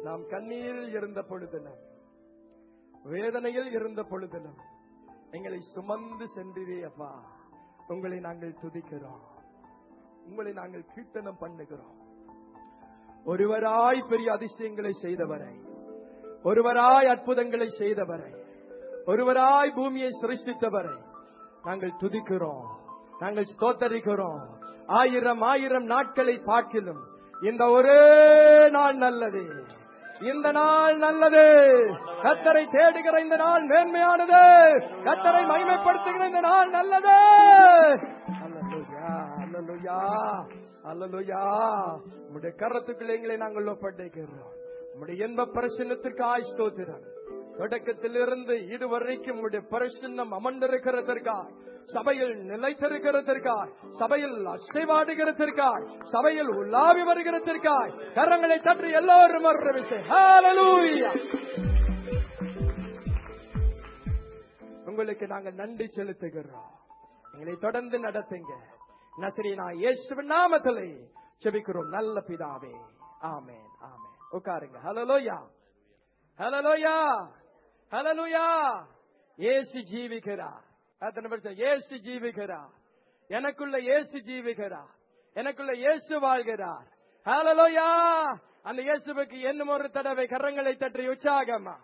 நாம் கண்ணீரில் இருந்த பொழுதிலும் வேதனையில் இருந்த பொழுதிலும் எங்களை சுமந்து சென்றீரே அப்பா உங்களை நாங்கள் துதிக்கிறோம் உங்களை நாங்கள் கீர்த்தனம் பண்ணுகிறோம் ஒருவராய் பெரிய அதிசயங்களை செய்தவரை ஒருவராய் அற்புதங்களை செய்தவரை ஒருவராய் பூமியை சிருஷ்டித்தவரை நாங்கள் துதிக்கிறோம் நாங்கள் ஸ்தோத்தரிக்கிறோம் ஆயிரம் ஆயிரம் நாட்களை பார்க்கிலும் இந்த ஒரே நாள் நல்லது இந்த நாள் நல்லது கத்தரை தேடுகிற இந்த நாள் மேன்மையானது கத்தரை மகிமைப்படுத்துகிற இந்த நாள் நல்லது அல்லேலூயா, அல்லேலூயா, அல்லேலூயா. உம்முடைய கரத்துக்குள்ள எங்களை நாங்கள் ஒப்படைக்கிறோம் உம்முடைய இன்ப பிரசன்னத்திற்கு ஆய்ஸ்தோத்திரம் தொடக்கத்திலிருந்து இதுவரைக்கும் உடைய பிரசன்னம் அமர்ந்திருக்கிறதற்காய் சபையில் நிலைத்திருக்கிறதற்காய் சபையில் அசைவாடுகிறதற்காய் சபையில் உலாவி வருகிறதற்காய் கரங்களை தற்றி எல்லோரும் வர்ற விஷயம் ஹalleluya. உங்களுக்கு நாங்கள் நன்றி செலுத்துகிறோம் எங்களை தொடர்ந்து நடத்துங்க நசரீனா இயேசுவின் நாமத்திலே செபிக்கிறோம் நல்ல பிதாவே ஆமென் ஆமென் உட்காருங்க ஹalleluya ஹalleluya ஹalleluya இயேசு ஜீவிக்கிறார் அத்தனை பேர் சொல்லுங்க, இயேசு ஜீவிக்கிறார் எனக்குள்ள இயேசு ஜீவிக்கிறார் எனக்குள்ள இயேசு வாழ்கிறார் ஹalleluya அந்த இயேசுவுக்கு என்னும் ஒரு தடவை கரங்களை தட்டி உற்சாகமா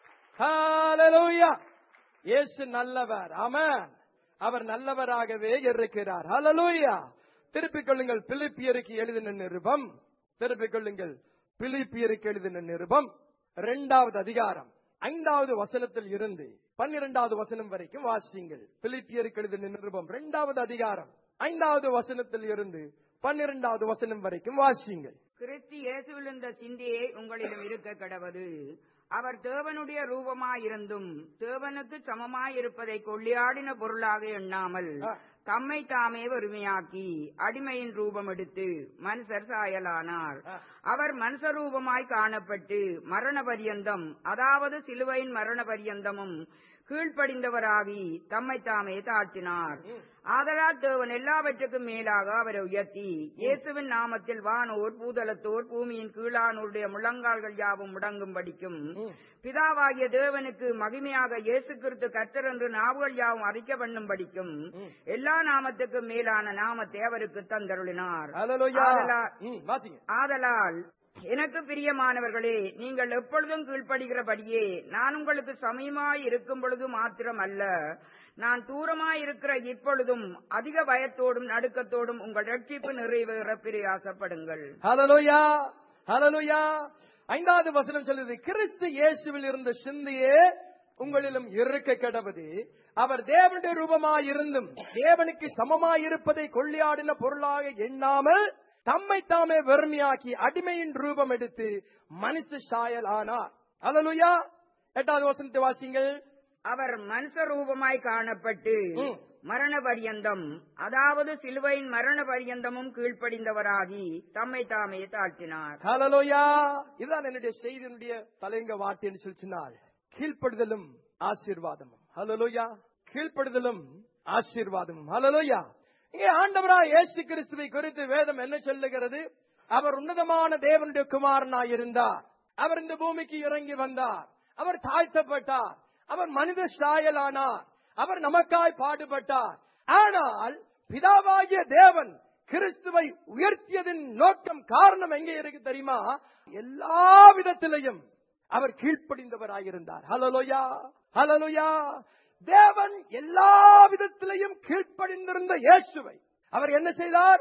ஹalleluya இயேசு நல்லவர் ஆமென் அவர் நல்லவராகவே இருக்கிறார் ஹalleluya திருப்பிக் கொள்ளுங்கள் பிலிப்பியருக்கு எழுதின நிருபம் திருப்பிக் கொள்ளுங்கள் பிலிப்பியருக்கு எழுதின நிருபம் இரண்டாவது அதிகாரம் ஐந்தாவது வசனத்தில் இருந்து பன்னிரெண்டாவது வசனம் வரைக்கும் வாசியுங்கள் பிலிப்பியருக்கு எழுதின நிருபம் இரண்டாவது அதிகாரம் ஐந்தாவது வசனத்தில் இருந்து பன்னிரெண்டாவது வசனம் வரைக்கும் வாசியுங்கள் கிறிஸ்து இயேசுவில் இருந்த சிந்தையே உங்களிடம் இருக்க கடவது அவர் தேவனுடைய ரூபமாயிருந்தும் தேவனுக்கு சமமாயிருப்பதை கொள்ளையாடின பொருளாக எண்ணாமல் ஆ. தம்மை தாமே வறுமையாக்கி அடிமையின் ரூபம் எடுத்து மனுஷர் சாயலானார் ஆ. அவர் மனுஷ ரூபமாய் காணப்பட்டு மரண பரியந்தம் அதாவது சிலுவையின் மரண பரியந்தமும் கீழ்ப்படிந்தவராகி தம்மை தாமே தாழ்த்தினார் ஆதலால் தேவன் எல்லாவற்றுக்கும் மேலாக அவரை உயர்த்தி இயேசுவின் நாமத்தில் வானோர் பூதலத்தோர் பூமியின் கீழானோருடைய முழங்கால்கள் யாவும் முடங்கும்படிக்கும் பிதாவாகிய தேவனுக்கு மகிமையாக இயேசு கிறிஸ்து கர்த்தர் என்று நாவுகள் யாவும் அறிக்க பண்ணும்படிக்கும் எல்லா நாமத்துக்கும் மேலான நாமத்தை அவருக்கு தந்தருளினார் ஹalleluya ஆதலால் ம், வாசிங்க ஆதலால் எனக்கு பிரியமானவர்களே நீங்கள் எப்பொழுதும் கீழ்ப்படுகிறபடியே நான் உங்களுக்கு சமயமாய் இருக்கும் பொழுது மாத்திரம் அல்ல நான் தூரமாய் இருக்கிற இப்பொழுதும் அதிக பயத்தோடும் நடுக்கத்தோடும் உங்கள் ரட்சிப்பு நிறைவேற பிரயாசப்படுங்கள் ஹalleluya ஹalleluya ஐந்தாவது வசனம் சொல்லுது கிறிஸ்து இயேசுவில் இருந்த சிந்தையே உங்களிலும் இருக்க கடவுது அவர் தேவனுடைய ரூபமாய் இருந்தும் தேவனுக்கு சமமாய் இருப்பதை கொள்ளையாடின பொருளாக எண்ணாமல் தம்மை தாமே வெறுமையாக்கி அடிமையின் ரூபம் எடுத்து மனுஷ சாயல் ஆனார் ஹalleluya எட்டாவது வசனத்தை வாசிங்கள் அவர் மனுஷ ரூபமாய் காணப்பட்டு ம். மரண பரியந்தம் அதாவது சிலுவையின் மரண பரியந்தமும் கீழ்ப்படிந்தவராகி தம்மை தாமே தாழ்த்தினார் ஹalleluya இதுதான் என்னுடைய செய்தியினுடைய தலைங்க வார்த்தை என்று சொல்லி சொன்னால் கீழ்ப்படுதலும் ஆசீர்வாதமும் ஹalleluya கீழ்ப்படுதலும் ஆசீர்வாதமும் ஹalleluya இங்கே ஆண்டவராய் இயேசு கிறிஸ்துவை குறித்து வேதம் என்ன சொல்லுகிறது அவர் உன்னதமான தேவனுடைய குமாரனாய் இருந்தார் அவர் இந்த பூமிக்கு இறங்கி வந்தார் அவர் தாழ்த்தப்பட்டார் அவர் மனித சாயலானார் அவர் நமக்காய் பாடுபட்டார் ஆனால் பிதாவாகிய தேவன் கிறிஸ்துவை உயர்த்தியதின் நோக்கம் காரணம் எங்கே இருக்கு தெரியுமா எல்லா விதத்திலையும் அவர் கீழ்ப்படிந்தவராயிருந்தார் ஹலலோயா ஹலலோயா தேவன் எல்லா விதத்திலையும் கீழ்ப்படிந்திருந்த இயேசுவை அவர் என்ன செய்தார்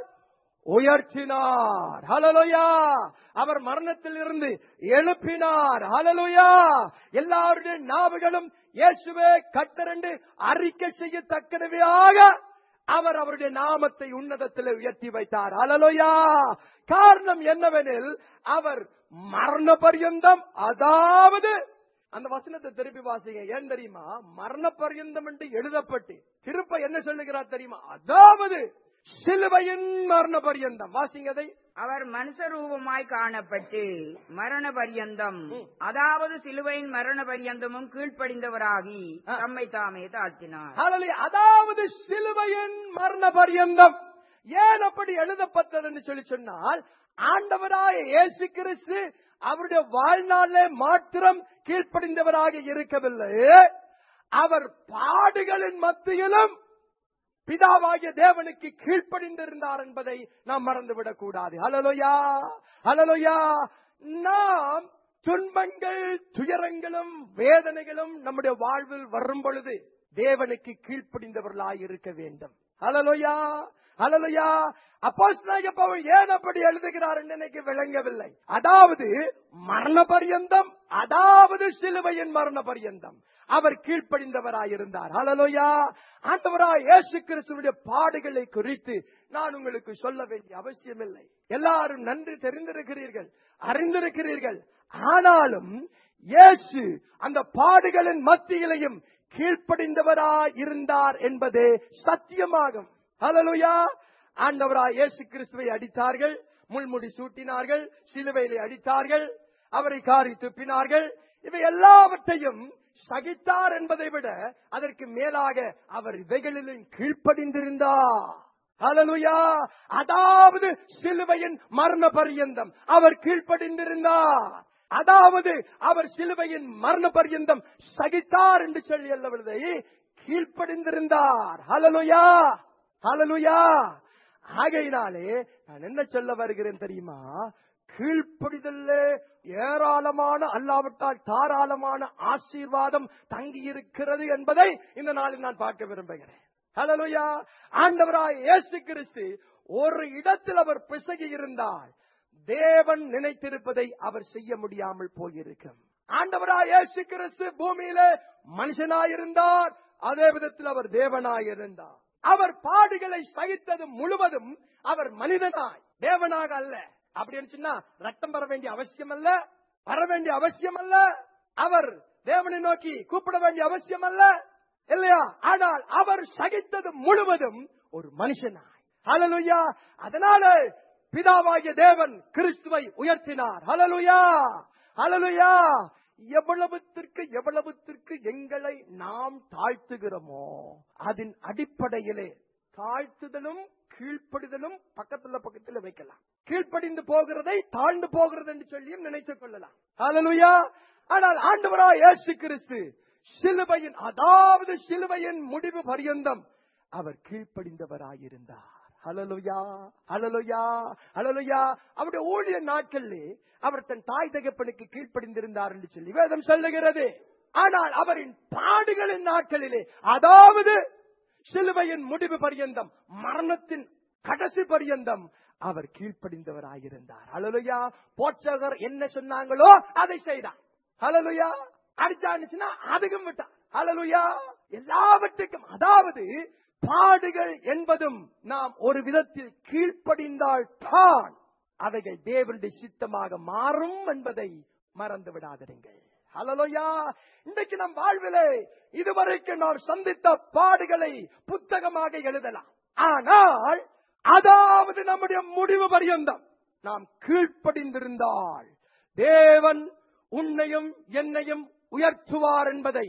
உயர்த்தினார் ஹலலுயா அவர் மரணத்தில் இருந்து எழுப்பினார் ஹலலுயா எல்லாருடைய நாவுகளும் இயேசுவே கட்டரண்டு அறிக்கை செய்யத்தக்கனவையாக அவர் அவருடைய நாமத்தை உன்னதத்தில் உயர்த்தி வைத்தார் ஹலலுயா காரணம் என்னவெனில் அவர் மரண பரியந்தம் அதாவது அந்த வசனத்தை திருப்பி வாசிங்க ஏன் தெரியுமா மரண பரியந்தம் என்று எழுதப்பட்டு திருப்ப என்ன சொல்லுகிறார் தெரியுமா அதாவது சிலுவையின் மரண பரியந்தம் வாசிங்க அதை அவர் மனுஷ ரூபமாய் காணப்பட்டு மரண பரியந்தம் அதாவது சிலுவையின் மரண பரியந்தமும் கீழ்ப்படிந்தவராகி ஆ. தம்மை தாமே தாழ்த்தினார் ஹalleluya. அதாவது சிலுவையின் மரண பரியந்தம் ஏன் அப்படி எழுதப்பட்டது என்று சொல்லி சொன்னால் ஆண்டவராய இயேசு கிறிஸ்து அவருடைய வாழ்நாளிலே மாத்திரம் கீழ்ப்படிந்தவராக இருக்கவில்லை அவர் பாடுகளின் மத்தியிலும் பிதாவாகிய தேவனுக்கு கீழ்ப்படிந்திருந்தார் என்பதை நாம் மறந்துவிடக் கூடாது ஹலலோயா ஹலலோயா நாம் துன்பங்கள் துயரங்களும் வேதனைகளும் நம்முடைய வாழ்வில் வரும் பொழுது தேவனுக்கு கீழ்ப்படிந்தவர்களாய் இருக்க வேண்டும் ஹலலோயா ஹலலோயா அப்போஸ்தலனாகிய பவுல் ஏன் அப்படி எழுதுகிறார் என்று எனக்கு விளங்கவில்லை அதாவது மரண பரியந்தம் அதாவது சிலுவையின் மரண பரியந்தம் அவர் கீழ்ப்படிந்தவராயிருந்தார் ஹலலோயா ஆண்டவராய் இயேசு கிறிஸ்துவுடைய பாடுகளை குறித்து நான் உங்களுக்கு சொல்ல வேண்டிய அவசியமில்லை எல்லாரும் நன்றி தெரிந்திருக்கிறீர்கள் அறிந்திருக்கிறீர்கள் ஆனாலும் இயேசு அந்த பாடுகளின் மத்தியிலையும் கீழ்ப்படிந்தவராய் இருந்தார் என்பதே சத்தியமாகும் ஹலலுயா ஆண்டவராய் இயேசு கிறிஸ்துவை அடித்தார்கள் முள்முடி சூட்டினார்கள் சிலுவையிலே அடித்தார்கள் அவரை காரி துப்பினார்கள் இவை எல்லாவற்றையும் சகித்தார் என்பதை விட அதற்கு மேலாக அவர் இவைகளிலும் கீழ்ப்படிந்திருந்தார் ஹalleluya அதாவது சிலுவையின் மரண பரியந்தம் அவர் கீழ்ப்படிந்திருந்தார் அதாவது அவர் சிலுவையின் மரண பரியந்தம் சகித்தார் என்று சொல்லி அல்லவதை கீழ்ப்படிந்திருந்தார் ஹalleluya ஹalleluya ஆகையினாலே நான் என்ன சொல்ல வருகிறேன் தெரியுமா கீழ்ப்படிதல்ல ஏராளமான அல்லாவிட்டால் தாராளமான ஆசீர்வாதம் தங்கி இருக்கிறது என்பதை இந்த நாளில் நான் பார்க்க விரும்புகிறேன் ஹalleluya ஆண்டவராய் இயேசு கிறிஸ்து ஒரு இடத்தில் அவர் பிசகி இருந்தால் தேவன் நினைத்திருப்பதை அவர் செய்ய முடியாமல் போயிருக்கும் ஆண்டவராய் இயேசு கிறிஸ்து பூமியிலே மனுஷனாயிருந்தார் அதே விதத்தில் அவர் தேவனாயிருந்தார் அவர் பாடுகளை சகித்தது முழுவதும் அவர் மனிதனாய் தேவனாக அல்ல அப்படின்னு சொன்னா ரத்தம் வர வேண்டிய அவசியம் அல்ல வர வேண்டிய அவசியம் அல்ல அவர் தேவனை நோக்கி கூப்பிட வேண்டிய அவசியம் அல்ல இல்லையா ஆனால் அவர் சகித்தது முழுவதும் ஒரு மனுஷனாய் ஹalleluya அதனால பிதாவாகிய தேவன் கிறிஸ்துவை உயர்த்தினார் ஹalleluya ஹalleluya எவ்வளவுத்திற்கு எவ்வளவுத்திற்கு எங்களை நாம் தாழ்த்துகிறோமோ அதன் அடிப்படையிலே தாழ்த்துதலும் கீழ்ப்படிதலும் பக்கத்துல பக்கத்துல வைக்கலாம் கீழ்ப்படிந்து போகிறதை தாழ்ந்து போகிறது என்று சொல்லியும் நினைத்துக் கொள்ளலாம் ஹalleluya ஆனால் ஆண்டவராய் இயேசு கிறிஸ்து சிலுவையின் அதாவது சிலுவையின் முடிவு பரியந்தம் அவர் கீழ்ப்படிந்தவராயிருந்தார் ஹலலுயா ஹலலுயா ஹலலுயா அவருடைய ஊழிய நாட்களிலே அவர் தன் தாய் தகப்பனுக்கு கீழ்ப்படிந்திருந்தார் என்று சொல்லி வேதம் சொல்லுகிறது ஆனால் அவரின் பாடுகளின் நாட்களிலே அதாவது சிலுவையின் முடிவு பரியந்தம் மரணத்தின் கடைசி பரியந்தம் அவர் கீழ்ப்படிந்தவராயிருந்தார் ஹலலுயா போச்சகர் என்ன சொன்னாங்களோ அதை செய்தார் ஹலலுயா அடிச்சானுச்சுன்னா அதுக்கும் விட்டார் ஹலலுயா எல்லாவற்றுக்கும் அதாவது பாடுகள் என்பதும் நாம் ஒரு விதத்தில் கீழ்ப்படிந்தால் தான் அவைகள் தேவனுடைய சித்தமாக மாறும் என்பதை மறந்து விடாதிருங்கள் ஹலலோயா இன்றைக்கு நம் வாழ்விலே இதுவரைக்கும் நாம் சந்தித்த பாடுகளை புத்தகமாக எழுதலாம் ஆனால் அதாவது நம்முடைய முடிவு பரியந்தம் நாம் கீழ்ப்படிந்திருந்தால் தேவன் உன்னையும் என்னையும் உயர்த்துவார் என்பதை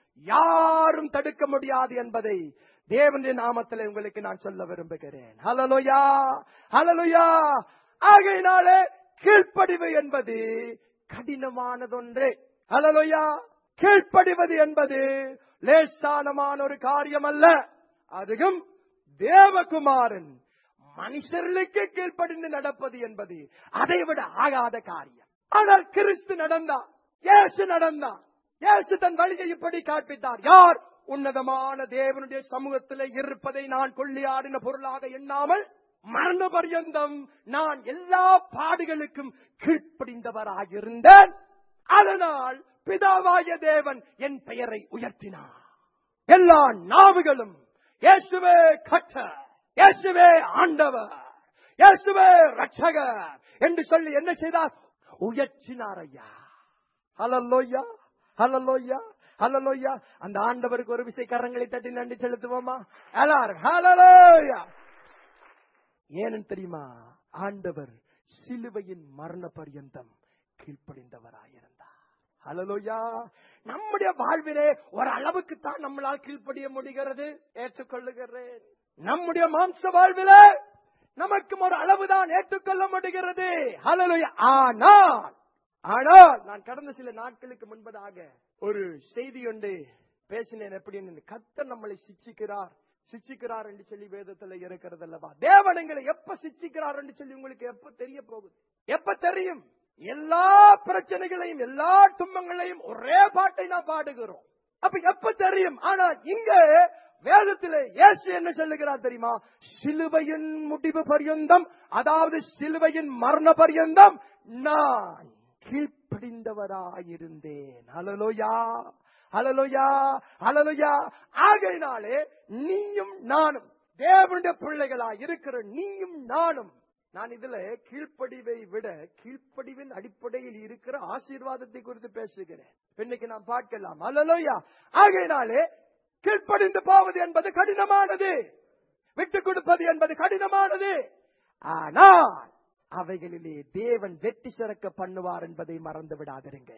யாரும் தடுக்க முடியாது என்பதை தேவனுடைய நாமத்தில் உங்களுக்கு நான் சொல்ல விரும்புகிறேன் ஹலலுயா ஹலலுயா ஆகையினாலே கீழ்ப்படிவு என்பது கடினமானதொன்று ஹலலுயா கீழ்ப்படிவது என்பது லேசானமான ஒரு காரியம் அல்ல அதுவும் தேவகுமாரன் மனுஷர்களுக்கு கீழ்ப்படிந்து நடப்பது என்பது அதை விட ஆகாத காரியம் ஆனால் கிறிஸ்து நடந்தார் இயேசு நடந்தார் இயேசு தன் வழியை இப்படி காண்பித்தார் யார் உன்னதமான தேவனுடைய சமூகத்தில் இருப்பதை நான் கொள்ளியாடின பொருளாக எண்ணாமல் மரண பரியந்தம் நான் எல்லா பாடுகளுக்கும் கீழ்ப்படிந்தவராயிருந்தேன் அதனால் பிதாவாய தேவன் என் பெயரை உயர்த்தினார் எல்லா நாவுகளும் இயேசுவே கற்ற இயேசுவே ஆண்டவர் இயேசுவே ரட்சகர் என்று சொல்லி என்ன செய்தார் உயர்த்தினார் ஐயா ஹலல்லோய்யா ஹலல்லோய்யா ஹலலோய்யா அந்த ஆண்டவருக்கு ஒரு விசை கரங்களை தட்டி நன்றி செலுத்துவோமா எல்லாரும் ஹலலோய்யா ஏன்னு தெரியுமா ஆண்டவர் சிலுவையின் மரண பரியந்தம் கீழ்ப்படிந்தவராயிருந்தார் ஹலலோயா நம்முடைய வாழ்விலே ஒரு அளவுக்கு தான் நம்மளால் கீழ்ப்படிய முடிகிறது ஏற்றுக்கொள்ளுகிறேன் நம்முடைய மாம்ச வாழ்விலே நமக்கும் ஒரு அளவுதான் ஏற்றுக்கொள்ள முடிகிறது ஹலலோயா ஆனால் ஆனால் நான் கடந்த சில நாட்களுக்கு முன்பதாக ஒரு செய்தி ஒன்று பேசினேன் எப்படின்னு கர்த்தர் நம்மளை சிச்சிக்கிறார் சிச்சிக்கிறார் என்று சொல்லி வேதத்துல இருக்கிறது அல்லவா தேவன் எங்களை எப்ப சிச்சிக்கிறார் என்று சொல்லி உங்களுக்கு எப்ப தெரிய போகுது எப்ப தெரியும் எல்லா பிரச்சனைகளையும் எல்லா துன்பங்களையும் ஒரே பாட்டை நான் பாடுகிறோம் அப்ப எப்ப தெரியும் ஆனா இங்க வேதத்திலே இயேசு என்ன சொல்லுகிறார் தெரியுமா சிலுவையின் முடிவு பரியந்தம் அதாவது சிலுவையின் மரண பரியந்தம் நான் கீழ்ப்படிந்தவராயிருந்தேன் ஹலலோயா ஹலலோயா ஹலலோயா ஆகையினாலே நீயும் நானும் தேவனுடைய பிள்ளைகளா இருக்கிற நீயும் நானும் நான் இதுல கீழ்ப்படிவை விட கீழ்ப்படிவின் அடிப்படையில் இருக்கிற ஆசீர்வாதத்தை குறித்து பேசுகிறேன் இன்னைக்கு நாம் பார்க்கலாம் அல்லலோயா ஆகையினாலே கீழ்ப்படிந்து போவது என்பது கடினமானது விட்டுக் கொடுப்பது என்பது கடினமானது ஆனால் அவைகளிலே தேவன் வெற்றி சிறக்க பண்ணுவார் என்பதை மறந்து விடாதிருங்க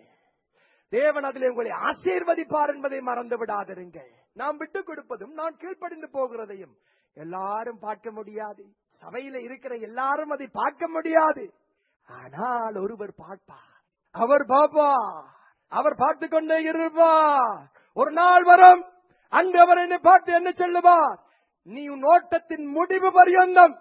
தேவன் அதிலே உங்களை ஆசீர்வதிப்பார் என்பதை மறந்து விடாதிருங்க நாம் விட்டுக் கொடுப்பதும் நான் கீழ்ப்படிந்து போகிறதையும் எல்லாரும் பார்க்க முடியாது சபையில இருக்கிற எல்லாரும் அதை பார்க்க முடியாது ஆனால் ஒருவர் பார்ப்பார் அவர் பார்ப்பார் அவர் பார்த்து கொண்டே இருப்பார் ஒரு நாள் வரும் அங்கு அவர் என்னை பார்த்து என்ன சொல்லுவார் நீ உன் ஓட்டத்தின் முடிவு பரியந்தம்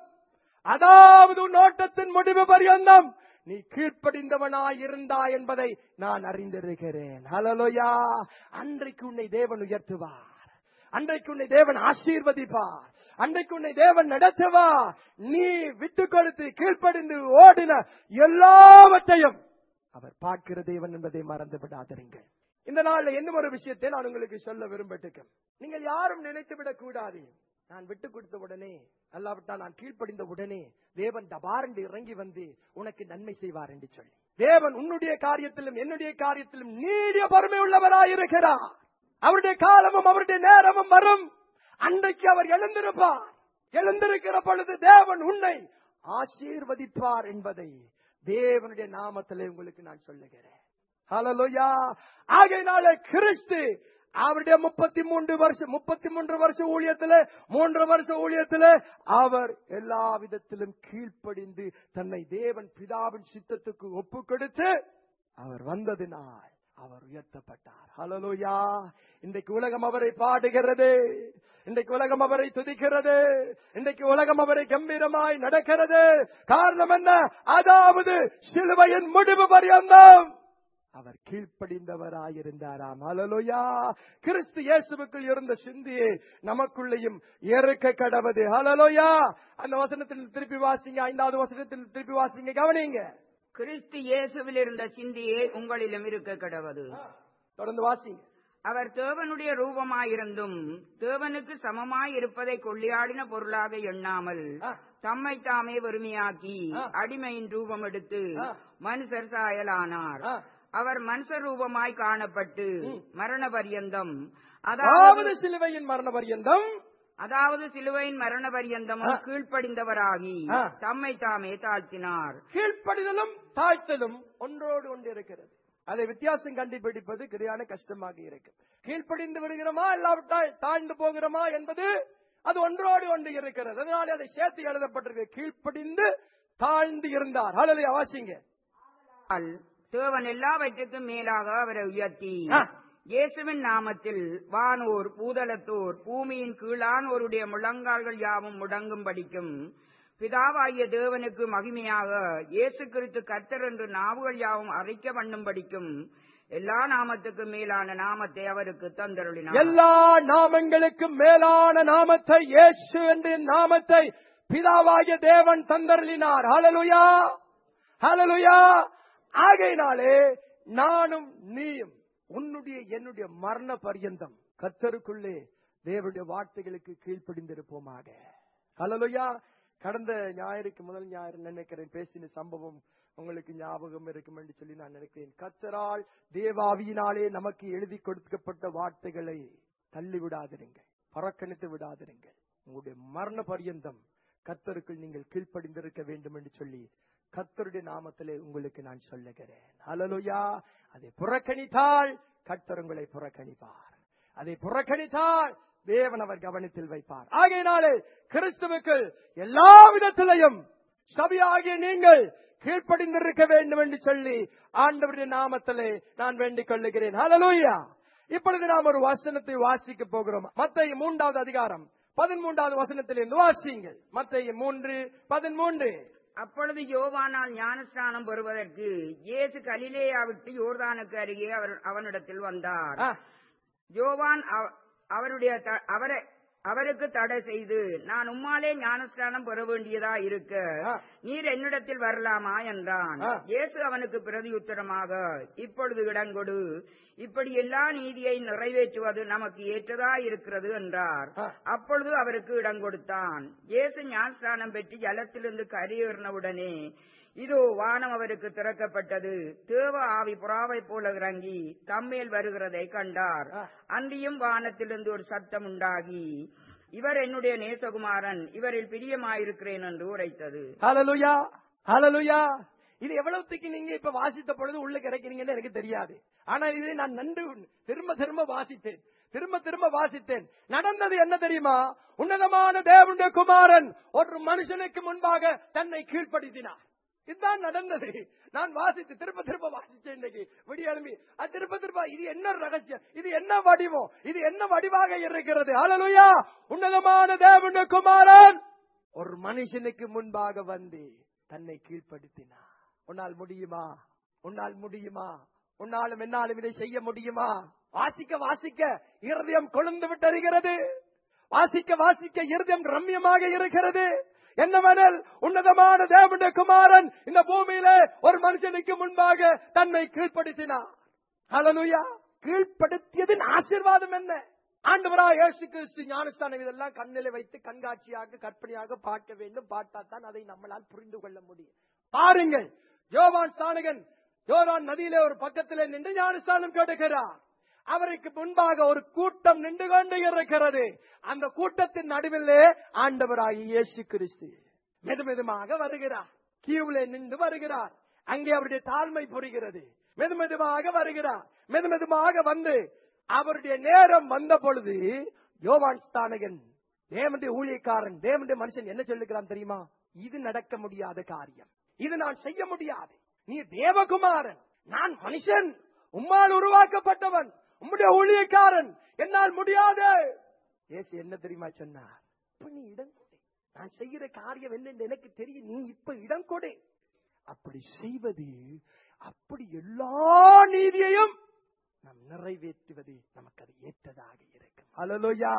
அதாவது உன் ஓட்டத்தின் முடிவு பரியந்தம் நீ கீழ்ப்படிந்தவனாய் இருந்தா என்பதை நான் அறிந்திருக்கிறேன் ஹலலோயா அன்றைக்கு உன்னை தேவன் உயர்த்துவார் அன்றைக்கு உன்னை தேவன் ஆசீர்வதிப்பார் அன்றைக்கு உன்னை தேவன் நடத்துவார் நீ விட்டு கொடுத்து கீழ்ப்படிந்து ஓடின எல்லாவற்றையும் அவர் பார்க்கிற தேவன் என்பதை மறந்து விடாதிருங்கள் இந்த நாள்ல என்ன ஒரு விஷயத்தை நான் உங்களுக்கு சொல்ல விரும்பட்டுக்கும் நீங்கள் யாரும் நினைத்து விடக் கூடாது நான் விட்டு கொடுத்த உடனே அல்லாவிட்டா நான் கீழ்ப்படிந்த உடனே தேவன் டபாரண்டு இறங்கி வந்து உனக்கு நன்மை செய்வார் என்று சொல்லி தேவன் உன்னுடைய காரியத்திலும் என்னுடைய காரியத்திலும் நீடிய பொறுமை உள்ளவராயிருக்கிறார் அவருடைய காலமும் அவருடைய நேரமும் வரும் அன்றைக்கு அவர் எழுந்திருப்பார் எழுந்திருக்கிற பொழுது தேவன் உன்னை ஆசீர்வதிப்பார் என்பதை தேவனுடைய நாமத்திலே உங்களுக்கு நான் சொல்லுகிறேன் ஹalleluya ஆகையினால கிறிஸ்து அவருடைய முப்பத்தி மூன்று வருஷம் முப்பத்தி மூன்று வருஷ ஊழியத்துல மூன்று வருஷ ஊழியத்துல அவர் எல்லா விதத்திலும் கீழ்ப்படிந்து தன்னை தேவன் பிதாவின் சித்தத்துக்கு ஒப்பு கொடுத்து அவர் வந்ததினால் அவர் உயர்த்தப்பட்டார் ஹalleluya இன்றைக்கு உலகம் அவரை பாடுகிறது இன்றைக்கு உலகம் அவரை துதிக்கிறது இன்றைக்கு உலகம் அவரை கம்பீரமாய் நடக்கிறது காரணம் என்ன அதாவது சிலுவையின் முடிவு பரியந்தம் அவர் கீழ்ப்படிந்தவராயிருந்தாராம் ஹalleluya கிறிஸ்து இயேசுவுக்குள் இருந்த சிந்தியை நமக்குள்ளேயும் ஏற்க கடவது ஹalleluya அந்த வசனத்தில் திருப்பி வாசிங்க ஐந்தாவது வசனத்தில் திருப்பி வாசிங்க கவனிங்க கிறிஸ்து இயேசுவில் இருந்த சிந்தியே உங்களிலும் இருக்க கடவது தொடர்ந்து வாசிங்க அவர் தேவனுடைய ரூபமாயிருந்தும் தேவனுக்கு சமமாய் இருப்பதை கொள்ளையாடின பொருளாக எண்ணாமல் ஆ. தம்மை தாமே வெறுமையாக்கி ஆ. அடிமையின் ரூபம் எடுத்து ஆ. மனுஷர் சாயலானார் ஆ. அவர் மனுஷ ரூபமாய் காணப்பட்டு ம். மரண பரியந்தம் அதாவது அதாவது சிலுவையின் மரண பரியந்தம் அதாவது சிலுவையின் மரண பரியந்தமும் ஆ. கீழ்ப்படிந்தவராகி ஆ. தம்மை தாமே தாழ்த்தினார் கீழ்ப்படிதலும் தாழ்த்தலும் ஒன்றோடு ஒன்று இருக்கிறது அதை வித்தியாசம் கண்டுபிடிப்பது கிரியான கஷ்டமாக இருக்கு கீழ்ப்படிந்து வருகிறோமா இல்லாவிட்டால் தாழ்ந்து போகிறோமா என்பது அது ஒன்றோடு ஒன்று இருக்கிறது அதனால அதை சேர்த்து எழுதப்பட்டிருக்கு கீழ்ப்படிந்து தாழ்ந்து இருந்தார் ஹalleluya வாசிங்க ஆல் தேவன் எல்லாவற்றுக்கும் மேலாக அவரை உயர்த்தி ஆ. இயேசுவின் நாமத்தில் வானோர் பூதலத்தோர் பூமியின் கீழானோருடைய முழங்கால்கள் யாவும் முடங்கும் படிக்கும் பிதாவாகிய தேவனுக்கு மகிமையாக இயேசு கிறிஸ்து கர்த்தர் என்று நாவுகள் யாவும் அறிக்க பண்ணும் படிக்கும் எல்லா நாமத்துக்கும் மேலான நாமத்தை அவருக்கு தந்தருளினார் எல்லா நாமங்களுக்கும் மேலான நாமத்தை இயேசு என்ற நாமத்தை பிதாவாகிய தேவன் தந்தருளினார் ஹalleluya ஹalleluya ஆகையினாலே நானும் நீயும் உன்னுடைய என்னுடைய மரண பரியந்தம் கர்த்தருக்குள்ளே தேவனுடைய வார்த்தைகளுக்கு கீழ்ப்படிந்திருப்போமாக ஹalleluya கடந்த ஞாயிறுக்கு முதல் ஞாயிறு நினைக்கிறேன் பேசின சம்பவம் உங்களுக்கு ஞாபகம் இருக்கும் என்று சொல்லி நான் நினைக்கிறேன் கத்தரால் தேவாவியினாலே நமக்கு எழுதி கொடுக்கப்பட்ட வார்த்தைகளை தள்ளி விடாதிருங்கள் பறக்கணித்து விடாதிருங்கள் உங்களுடைய மரண பரியந்தம் கத்தருக்குள் நீங்கள் கீழ்ப்படிந்திருக்க வேண்டும் என்று சொல்லி கத்தருடைய நாமத்திலே உங்களுக்கு நான் சொல்லுகிறேன் ஹalleluya அதை புறக்கணித்தால் கர்த்தர் உங்களை புறக்கணிப்பார் அதை புறக்கணித்தால் தேவன் அவர் கவனத்தில் வைப்பார் ஆகையினாலே கிறிஸ்துவுக்குள் எல்லா விதத்திலையும் சபையாகிய நீங்கள் கீழ்ப்படிந்திருக்க வேண்டும் என்று சொல்லி ஆண்டவருடைய நாமத்திலே நான் வேண்டிக் கொள்ளுகிறேன் ஹalleluya இப்பொழுது நாம் ஒரு வசனத்தை வாசிக்க போகிறோம் மத்திய மூன்றாவது அதிகாரம் பதிமூன்றாவது வசனத்திலிருந்து வாசியுங்கள் மத்திய மூன்று பதிமூன்று அப்பொழுது யோவானால் ஞானஸ்நானம் பெறுவதற்கு இயேசு கலிலேயா விட்டு யோர்தானுக்கு அருகே அவர் அவனிடத்தில் வந்தார் ஆ, யோவான் அவ- அவருடைய த- அவரை அவருக்கு தடை செய்து நான் உம்மாலே ஞானஸ்நானம் பெற வேண்டியதா இருக்க ஆ. நீர் என்னிடத்தில் வரலாமா என்றான் ஆ. இயேசு அவனுக்கு பிரதியுத்தரமாக இப்பொழுது இடங்கொடு இப்படி எல்லா நீதியை நிறைவேற்றுவது நமக்கு ஏற்றதா இருக்கிறது என்றார் ஆ. அப்பொழுது அவருக்கு இடம் கொடுத்தான் இயேசு ஞானஸ்நானம் பெற்று ஜலத்திலிருந்து கரையேறினவுடனே இதோ வானம் அவருக்கு திறக்கப்பட்டது தேவ ஆவி புறாவை போல இறங்கி தம்மேல் வருகிறதை கண்டார் ஆ. அன்றியும் வானத்திலிருந்து ஒரு சத்தம் உண்டாகி இவர் என்னுடைய நேசகுமாரன் இவரில் பிரியமாயிருக்கிறேன் என்று உரைத்தது ஹalleluya ஹalleluya இது எவ்வளவுக்கு நீங்க இப்ப வாசித்த பொழுது உள்ள கிடைக்கிறீங்கன்னு எனக்கு தெரியாது ஆனா இதை நான் நன்று திரும்ப திரும்ப வாசித்தேன் திரும்ப திரும்ப வாசித்தேன் நடந்தது என்ன தெரியுமா உன்னதமான தேவனுடைய குமாரன் ஒரு மனுஷனுக்கு முன்பாக தன்னை கீழ்ப்படுத்தினார் இதுதான் நடந்தது நான் வாசித்து திரும்ப திரும்ப வாசிச்சேன் இன்னைக்கு விடிய எழும்பி அது திரும்ப திரும்ப இது என்ன ரகசியம் இது என்ன வடிவம் இது என்ன வடிவாக இருக்கிறது ஹalleluya உன்னதமான தேவனுடைய குமாரன் ஒரு மனுஷனுக்கு முன்பாக வந்து தன்னை கீழ்ப்படுத்தினார் உன்னால் முடியுமா உன்னால் முடியுமா உன்னாலும் என்னாலும் இதை செய்ய முடியுமா வாசிக்க வாசிக்க இருதயம் கொழுந்து விட்டறிகிறது வாசிக்க வாசிக்க இருதயம் ரம்யமாக இருக்கிறது என்னவெனில் உன்னதமான தேவனுடைய குமாரன் இந்த பூமியிலே ஒரு மனுஷனுக்கு முன்பாக தன்னை கீழ்ப்படுத்தினார் ஹalleluya கீழ்ப்படுத்தியதின் ஆசீர்வாதம் என்ன ஆண்டவராக இயேசு கிறிஸ்து ஞானஸ்தானம் இதெல்லாம் கண்ணிலே வைத்து கண்காட்சியாக கற்பனையாக பார்க்க வேண்டும் பார்த்தாத்தான் அதை நம்மளால் புரிந்து கொள்ள முடியும் பாருங்கள் யோவான் ஸ்தானகன் யோவான் நதியிலே ஒரு பக்கத்திலே நின்று ஞானஸ்தானம் கேட்டுகிறார் அவருக்கு முன்பாக ஒரு கூட்டம் நின்று கொண்டு இருக்கிறது அந்த கூட்டத்தின் நடுவிலே ஆண்டவராகி இயேசு கிறிஸ்து மெதுமெதுமாக வருகிறார் கியூவிலே நின்று வருகிறார் அங்கே அவருடைய தாழ்மை புரிகிறது மெதுமெதுமாக வருகிறார் மெதுமெதுமாக வந்து அவருடைய நேரம் வந்த பொழுது யோவான் ஸ்தானகன் தேவனுடைய ஊழியக்காரன் தேவனுடைய மனுஷன் என்ன சொல்லுகிறான் தெரியுமா இது நடக்க முடியாத காரியம் இது நான் செய்ய முடியாது நீ தேவகுமாரன் நான் மனுஷன் உம்மால் உருவாக்கப்பட்டவன் உம்முடைய ஊழியக்காரன் என்னால் முடியாது இயேசு என்ன தெரியுமா சொன்னார் இப்ப நீ இடம் கொடு நான் செய்கிற காரியம் என்னன்னு எனக்கு தெரியும் நீ இப்ப இடம் கொடு அப்படி செய்வது அப்படி எல்லா நீதியையும் நாம் நிறைவேற்றுவது நமக்கு அது ஏற்றதாக இருக்கும் அலலோயா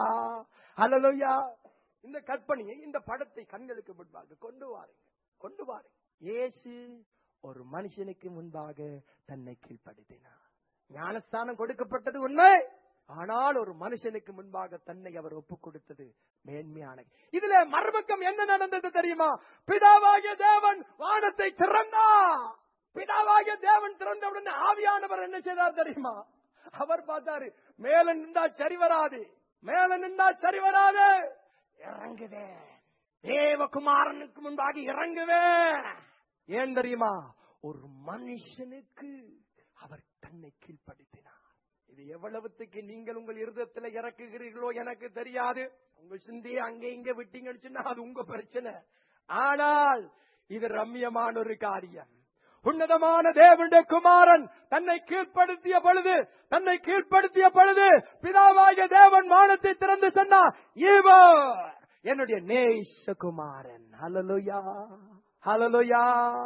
அலலோயா இந்த கற்பனையை இந்த படத்தை கண்களுக்கு முன்பாக கொண்டு வாருங்க கொண்டு வாருங்க இயேசு ஒரு மனுஷனுக்கு முன்பாக தன்னை கீழ்ப்படுத்தினார் ஞானஸ்தானம் கொடுக்கப்பட்டது உண்மை ஆனால் ஒரு மனுஷனுக்கு முன்பாக தன்னை அவர் ஒப்புக் கொடுத்தது மேன்மையான இதுல மறுபக்கம் என்ன நடந்தது தெரியுமா பிதாவாகிய தேவன் வானத்தை திறந்தார் பிதாவாகிய தேவன் திறந்த உடனே ஆவியானவர் என்ன செய்தார் தெரியுமா அவர் பார்த்தாரு மேல நின்றா சரி வராது மேல நின்றா சரி வராது இறங்குவேன் தேவகுமாரனுக்கு முன்பாக இறங்குவேன் ஏன் தெரியுமா ஒரு மனுஷனுக்கு அவர் தன்னை கீழ்ப்படுத்தினார் இது எவ்வளவுத்துக்கு நீங்கள் உங்கள் இருதயத்துல இறக்குகிறீர்களோ எனக்கு தெரியாது உங்க சிந்தியை அங்கே இங்க விட்டீங்கன்னு சொன்னா அது உங்க பிரச்சனை ஆனால் இது ரம்யமான ஒரு காரியம் உன்னதமான தேவனுடைய குமாரன் தன்னை கீழ்ப்படுத்திய பொழுது தன்னை கீழ்ப்படுத்திய பொழுது பிதாவாகிய தேவன் வானத்தை திறந்து சொன்னார் இவர் என்னுடைய நேசகுமாரன் ஹலலுயா ஹலலுயா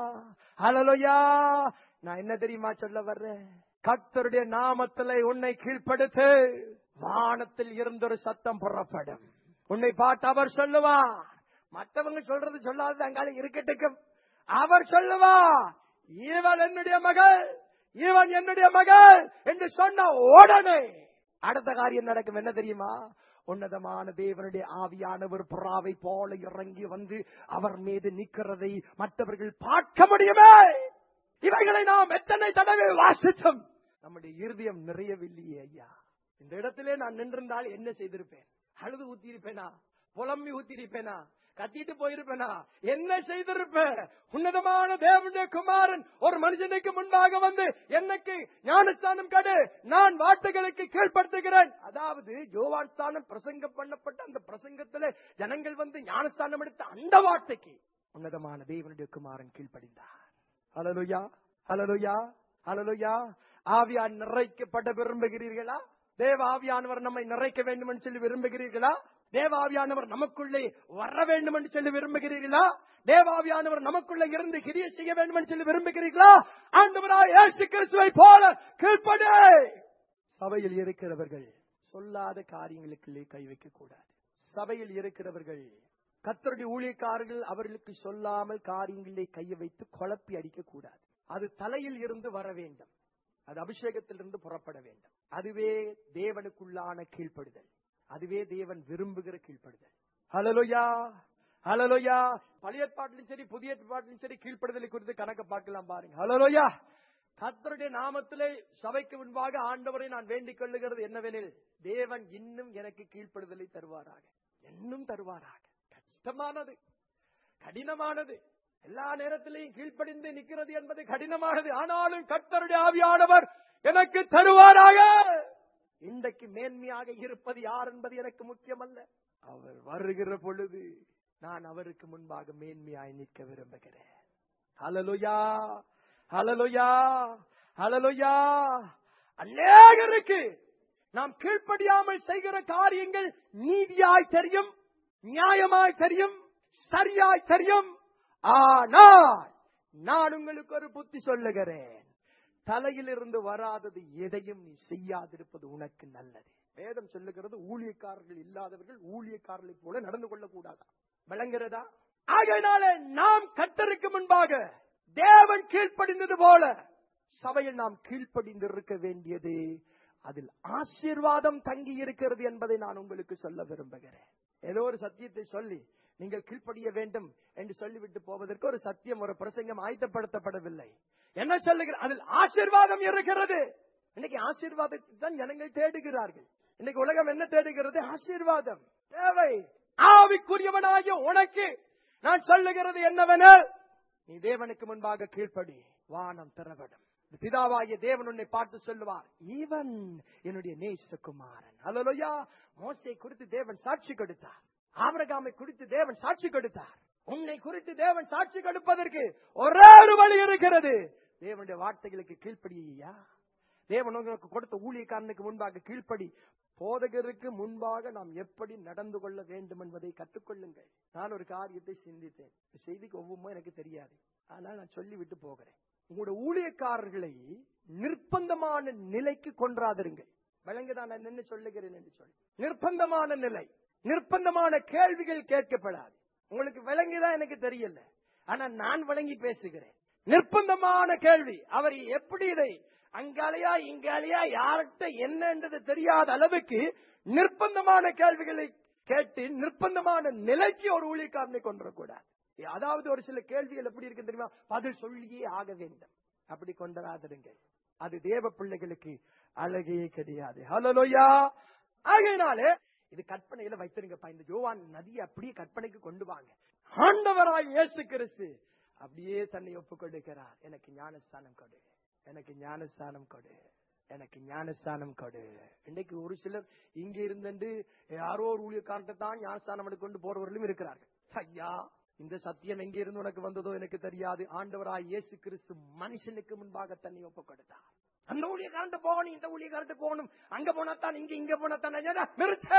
ஹலலுயா நான் என்ன தெரியுமா சொல்ல வர்றேன் கர்த்தருடைய நாமத்திலே உன்னை கீழ்ப்படுத்து வானத்தில் இருந்தொரு சத்தம் புறப்படும் உன்னை பார்த்து அவர் சொல்லுவார் மற்றவங்க சொல்றது சொல்லாதது அங்கால இருக்கட்டும் அவர் சொல்லுவார் இவன் என்னுடைய மகள் இவன் என்னுடைய மகள் என்று சொன்ன உடனே அடுத்த காரியம் நடக்கும் என்ன தெரியுமா உன்னதமான தேவனுடைய ஆவியானவர் புறாவை போல இறங்கி வந்து அவர் மீது நிற்கிறதை மற்றவர்கள் பார்க்க முடியுமே இவைகளை நாம் எத்தனை தடவை வாசித்தோம் நம்முடைய இருதயம் நிறையவில்லையே ஐயா இந்த இடத்திலே நான் நின்றிருந்தால் என்ன செய்திருப்பேன் அழுது ஊத்திருப்பேனா புலம்பி ஊத்திருப்பேனா கத்திட்டு போயிருப்பேனா என்ன செய்திருப்பேன் உன்னதமான தேவனுடைய குமாரன் ஒரு மனுஷனுக்கு முன்பாக வந்து எனக்கு ஞானஸ்தானம் கடு நான் வார்த்தைகளுக்கு கீழ்ப்படுத்துகிறேன் அதாவது யோவான் ஸ்தானம் பிரசங்கம் பண்ணப்பட்ட அந்த பிரசங்கத்திலே ஜனங்கள் வந்து ஞானஸ்தானம் எடுத்த அந்த வார்த்தைக்கு உன்னதமான தேவனுடைய குமாரன் கீழ்ப்படிந்தார் ஹalleluya ஹalleluya ஹalleluya ஆவியான் நிறைக்கப்பட விரும்புகிறீர்களா தேவ ஆவியானவர் நம்மை நிறைக்க வேண்டும் என்று சொல்லி விரும்புகிறீர்களா தேவ ஆவியானவர் நமக்குள்ளே வர வேண்டும் என்று சொல்லி விரும்புகிறீர்களா தேவாவியானவர் நமக்குள்ள இருந்து கிரிய செய்ய வேண்டும் என்று சொல்லி விரும்புகிறீர்களா ஆண்டவராய் இயேசு கிறிஸ்துவை போல கீழ்ப்படே சபையில் இருக்கிறவர்கள் சொல்லாத காரியங்களுக்குள்ளே கை வைக்க கூடாது சபையில் இருக்கிறவர்கள் கத்தருடைய ஊழியக்காரர்கள் அவர்களுக்கு சொல்லாமல் காரியங்களிலே கையை வைத்து குழப்பி அடிக்க கூடாது அது தலையில் இருந்து வர வேண்டும் அது அபிஷேகத்திலிருந்து புறப்பட வேண்டும் அதுவே தேவனுக்குள்ளான கீழ்ப்படுதல் அதுவே தேவன் விரும்புகிற கீழ்ப்படுதல் ஹலலுயா ஹலலுயா பழைய பாட்டிலும் சரி புதிய பாட்டிலும் சரி கீழ்ப்படுதலை குறித்து கணக்க பார்க்கலாம் பாருங்க ஹலலுயா கத்தருடைய நாமத்திலே சபைக்கு முன்பாக ஆண்டவரை நான் வேண்டிக் கொள்ளுகிறது என்னவெனில் தேவன் இன்னும் எனக்கு கீழ்ப்படுதலை தருவாராக இன்னும் தருவாராக கஷ்டமானது கடினமானது எல்லா நேரத்திலையும் கீழ்ப்படிந்து நிற்கிறது என்பது கடினமானது ஆனாலும் கர்த்தருடைய ஆவியானவர் எனக்கு தருவாராக இன்றைக்கு மேன்மையாக இருப்பது யார் என்பது எனக்கு முக்கியமல்ல அவர் வருகிற பொழுது நான் அவருக்கு முன்பாக மேன்மையாய் நிற்க விரும்புகிறேன் ஹலலுயா ஹலலுயா ஹலலுயா அநேகருக்கு நாம் கீழ்ப்படியாமல் செய்கிற காரியங்கள் நீதியாய் தெரியும் நியாயமாய் தெரியும் சரியாய் தெரியும் ஆனால் நான் உங்களுக்கு ஒரு புத்தி சொல்லுகிறேன் தலையிலிருந்து வராதது எதையும் நீ செய்யாதிருப்பது உனக்கு நல்லது வேதம் சொல்லுகிறது ஊழியக்காரர்கள் இல்லாதவர்கள் ஊழியக்காரர்களைப் போல நடந்து கொள்ளக்கூடாதா விளங்குகிறதா ஆகையினாலே நாம் கத்தருக்கு முன்பாக தேவன் கீழ்ப்படிந்தது போல சபையில் நாம் கீழ்ப்படிந்து இருக்க வேண்டியது அதில் ஆசீர்வாதம் தங்கி இருக்கிறது என்பதை நான் உங்களுக்கு சொல்ல விரும்புகிறேன் ஏதோ ஒரு சத்தியத்தை சொல்லி நீங்கள் கீழ்ப்படிய வேண்டும் என்று சொல்லிவிட்டு போவதற்கு ஒரு சத்தியம் ஒரு பிரசங்கம் ஆயத்தப்படுத்தப்படவில்லை என்ன சொல்லுகிற அதில் ஆசீர்வாதம் இருக்கிறது இன்னைக்கு ஆசீர்வாதத்தை தான் ஜனங்கள் தேடுகிறார்கள் இன்னைக்கு உலகம் என்ன தேடுகிறது ஆசீர்வாதம் தேவை ஆவிக்குரியவனாகிய உனக்கு நான் சொல்லுகிறது என்னவெனில் நீ தேவனுக்கு முன்பாக கீழ்ப்படி வானம் திறவடும் பிதாவாகிய தேவன் உன்னை பார்த்து சொல்லுவார் இவன் என்னுடைய நேசகுமாரன் அல்லலையா மோசை குறித்து தேவன் சாட்சி கொடுத்தார் ஆபரகாமை குறித்து தேவன் சாட்சி கொடுத்தார் உன்னை குறித்து தேவன் சாட்சி கொடுப்பதற்கு ஒரே ஒரு வழி இருக்கிறது தேவனுடைய வார்த்தைகளுக்கு கீழ்ப்படியா தேவன் உங்களுக்கு கொடுத்த ஊழியக்காரனுக்கு முன்பாக கீழ்ப்படி போதகருக்கு முன்பாக நாம் எப்படி நடந்து கொள்ள வேண்டும் என்பதை கற்றுக்கொள்ளுங்கள் நான் ஒரு காரியத்தை சிந்தித்தேன் இந்த செய்திக்கு ஒவ்வொன்றும் எனக்கு தெரியாது ஆனால் நான் சொல்லிவிட்டு போகிறேன் உங்களோட ஊழியக்காரர்களை நிர்பந்தமான நிலைக்கு கொன்றாதிருங்கள் விளங்குதான் நான் என்ன சொல்லுகிறேன் என்று சொல்லி நிர்பந்தமான நிலை நிர்பந்தமான கேள்விகள் கேட்கப்படாது உங்களுக்கு விளங்கிதான் எனக்கு தெரியல ஆனா நான் விளங்கி பேசுகிறேன் நிர்பந்தமான கேள்வி அவர் எப்படி இதை அங்காலையா இங்காலையா யார்கிட்ட என்னன்றது தெரியாத அளவுக்கு நிர்பந்தமான கேள்விகளை கேட்டு நிர்பந்தமான நிலைக்கு ஒரு ஊழியக்காரனை கொண்டுடக்கூடாது அதாவது ஒரு சில கேள்விகள் எப்படி இருக்கு தெரியுமா பதில் சொல்லியே ஆக வேண்டும் அப்படி கொண்டராதிருங்க அது தேவ பிள்ளைகளுக்கு அழகே கிடையாது ஹலோயா ஆகையினாலே இது கற்பனையில வைத்திருங்கப்பா இந்த யோவான் நதியை அப்படியே கற்பனைக்கு கொண்டு வாங்க ஆண்டவராய் இயேசு கிறிஸ்து அப்படியே தன்னை ஒப்புக் கொடுக்கிறார் எனக்கு ஞானஸ்தானம் கொடு எனக்கு ஞானஸ்தானம் கொடு எனக்கு ஞானஸ்தானம் கொடு இன்னைக்கு ஒரு சிலர் இங்க இருந்துட்டு யாரோ ஒரு ஊழியக்காரத்தை தான் ஞானஸ்தானம் எடுத்து போறவர்களும் இருக்கிறார்கள் ஐயா இந்த சத்தியம் எங்க இருந்து உனக்கு வந்ததோ எனக்கு தெரியாது ஆண்டவராய் இயேசு கிறிஸ்து மனுஷனுக்கு முன்பாக தன்னை ஒப்புக் கொடுத்தார் அந்த ஊழியக்காரன் போகணும் இந்த ஊழியக்காரன் போகணும் அங்க போனாத்தான் இங்க இங்க போனாத்தான் நிறுத்து